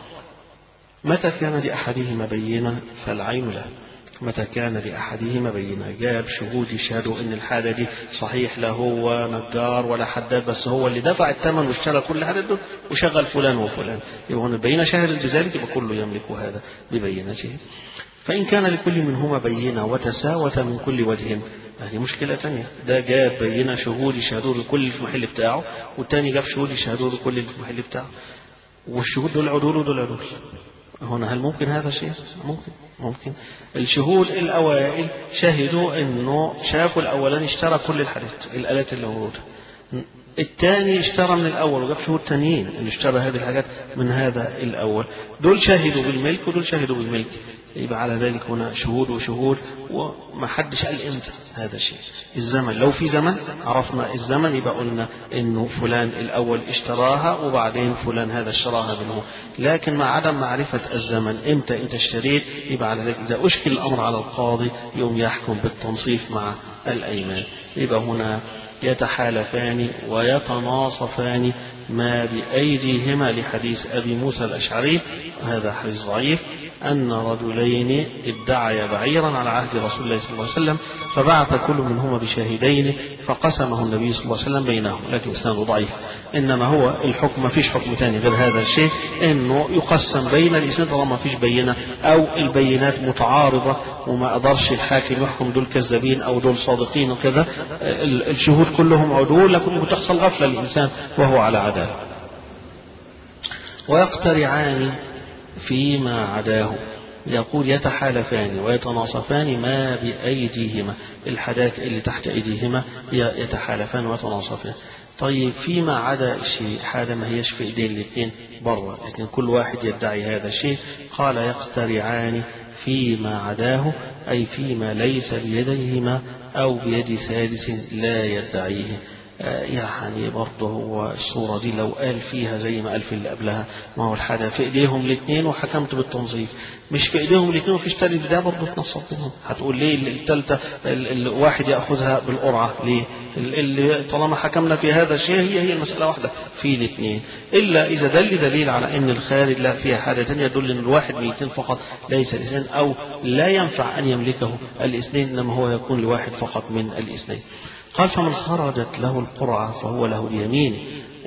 متى كان لأحدهما بينة فالعين له متى كان لأحدهما بينة جاب شهود يشهدوا إن الحاجة دي صحيح لا هو نجار ولا حداد بس هو اللي دفع الثمن واشترى كل حاجة دول وشغل فلان وفلان يبقى هنا البينة شهدت بذلك يبقى كله يملك هذا ببينته فإن كان لكل منهما بينة وتساوت من كل وجه هذه مشكلة تانية ده جاب بينة شهود يشهدوا لكل في المحل بتاعه والتاني جاب شهود يشهدوا لكل في المحل بتاعه والشهود دول عدول ودول عدول هنا هل ممكن هذا الشيء؟ ممكن ممكن الشهود الأوائل شهدوا أنه شافوا الأولاني اشترى كل الحاجات الآلات اللي موجودة الثاني اشترى من الأول وجاب شهود تانيين اللي اشترى هذه الحاجات من هذا الأول دول شهدوا بالملك ودول شهدوا بالملك يبقى على ذلك هنا شهود وشهود وما حدش قال امتى هذا الشيء الزمن لو في زمن عرفنا الزمن يبقى قلنا انه فلان الاول اشتراها وبعدين فلان هذا اشتراها منه لكن مع عدم معرفة الزمن امتى انت اشتريت يبقى على ذلك اذا اشكل الامر على القاضي يوم يحكم بالتنصيف مع الايمان يبقى هنا يتحالفان ويتناصفان ما بأيديهما لحديث أبي موسى الأشعري هذا حديث ضعيف أن رجلين ادعيا بعيرا على عهد رسول الله صلى الله عليه وسلم فبعث كل منهما بشاهدين فقسمه النبي صلى الله عليه وسلم بينهم لكن إسناده ضعيف إنما هو الحكم ما فيش حكم ثاني غير هذا الشيء إنه يقسم بين الإسناد طالما ما فيش بينة أو البينات متعارضة وما قدرش الحاكم يحكم دول كذابين أو دول صادقين وكذا الشهود كلهم عدول لكن بتحصل غفلة للإنسان وهو على عدالة ويقترعان فيما عداه يقول يتحالفان ويتناصفان ما بأيديهما الحاجات اللي تحت أيديهما يتحالفان ويتناصفان طيب فيما عدا شيء حاجة ما هيش في ايدين الاثنين بره الاثنين كل واحد يدعي هذا الشيء قال يقترعان فيما عداه أي فيما ليس بيديهما أو بيد سادس لا يدعيه يعني برضه هو الصورة دي لو قال فيها زي ما قال في اللي قبلها ما هو الحاجة في ايديهم الاثنين وحكمت بالتنظيف مش في ايديهم الاثنين وفيش تالت ده برضه تنصب منهم هتقول ليه الثالثة الواحد ياخذها بالقرعة ليه اللي طالما حكمنا في هذا الشيء هي هي المسألة واحدة في الاثنين إلا إذا دل دليل على أن الخارج لا فيها حاجة ثانية يدل أن الواحد من الاثنين فقط ليس الاثنين أو لا ينفع أن يملكه الاثنين إنما هو يكون لواحد فقط من الاثنين قال فمن خرجت له القرعة فهو له اليمين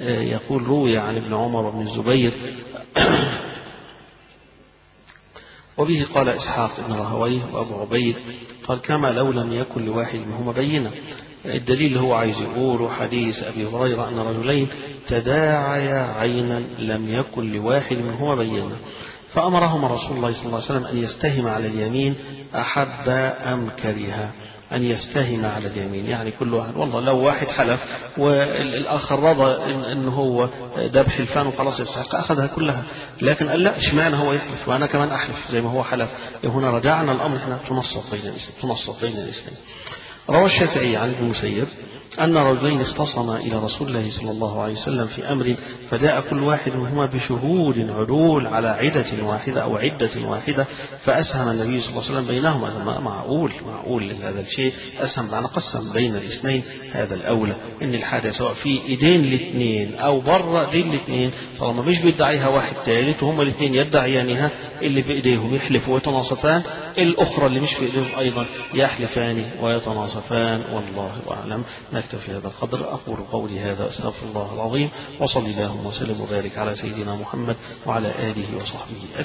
يقول روي عن ابن عمر بن الزبير وبه قال إسحاق بن رهويه وأبو عبيد قال كما لو لم يكن لواحد منهما بينة الدليل اللي هو عايز يقوله حديث أبي هريرة أن رجلين تداعيا عينا لم يكن لواحد منهما بينة فأمرهما رسول الله صلى الله عليه وسلم أن يستهم على اليمين أحب أم كره أن يستهم على اليمين يعني كل واحد والله لو واحد حلف والآخر رضى إن, إن هو ذبح الفان وخلاص يستحق أخذها كلها لكن قال لا اشمعنى هو يحلف وأنا كمان أحلف زي ما هو حلف هنا رجعنا الأمر احنا تنصت بين الإسلام تنصت بين الإسلام روى الشافعي عن ابن المسيب أن رجلين اختصما إلى رسول الله صلى الله عليه وسلم في أمر فجاء كل واحد منهما بشهود عدول على عدة واحدة أو عدة واحدة فأسهم النبي صلى الله عليه وسلم بينهما هذا معقول معقول هذا الشيء أسهم معنى قسم بين الاثنين هذا الأولى إن الحاجة سواء في إيدين الاثنين أو بره ايدين الاثنين طالما مش بيدعيها واحد ثالث وهم الاثنين يدعيانها اللي بإيديهم يحلفوا ويتناصفان الأخرى اللي مش في إيديهم أيضا يحلفان ويتناصفان والله أعلم نكتفي هذا القدر أقول قولي هذا أستغفر الله العظيم وصلي اللهم وسلم وبارك على سيدنا محمد وعلى آله وصحبه أجمعين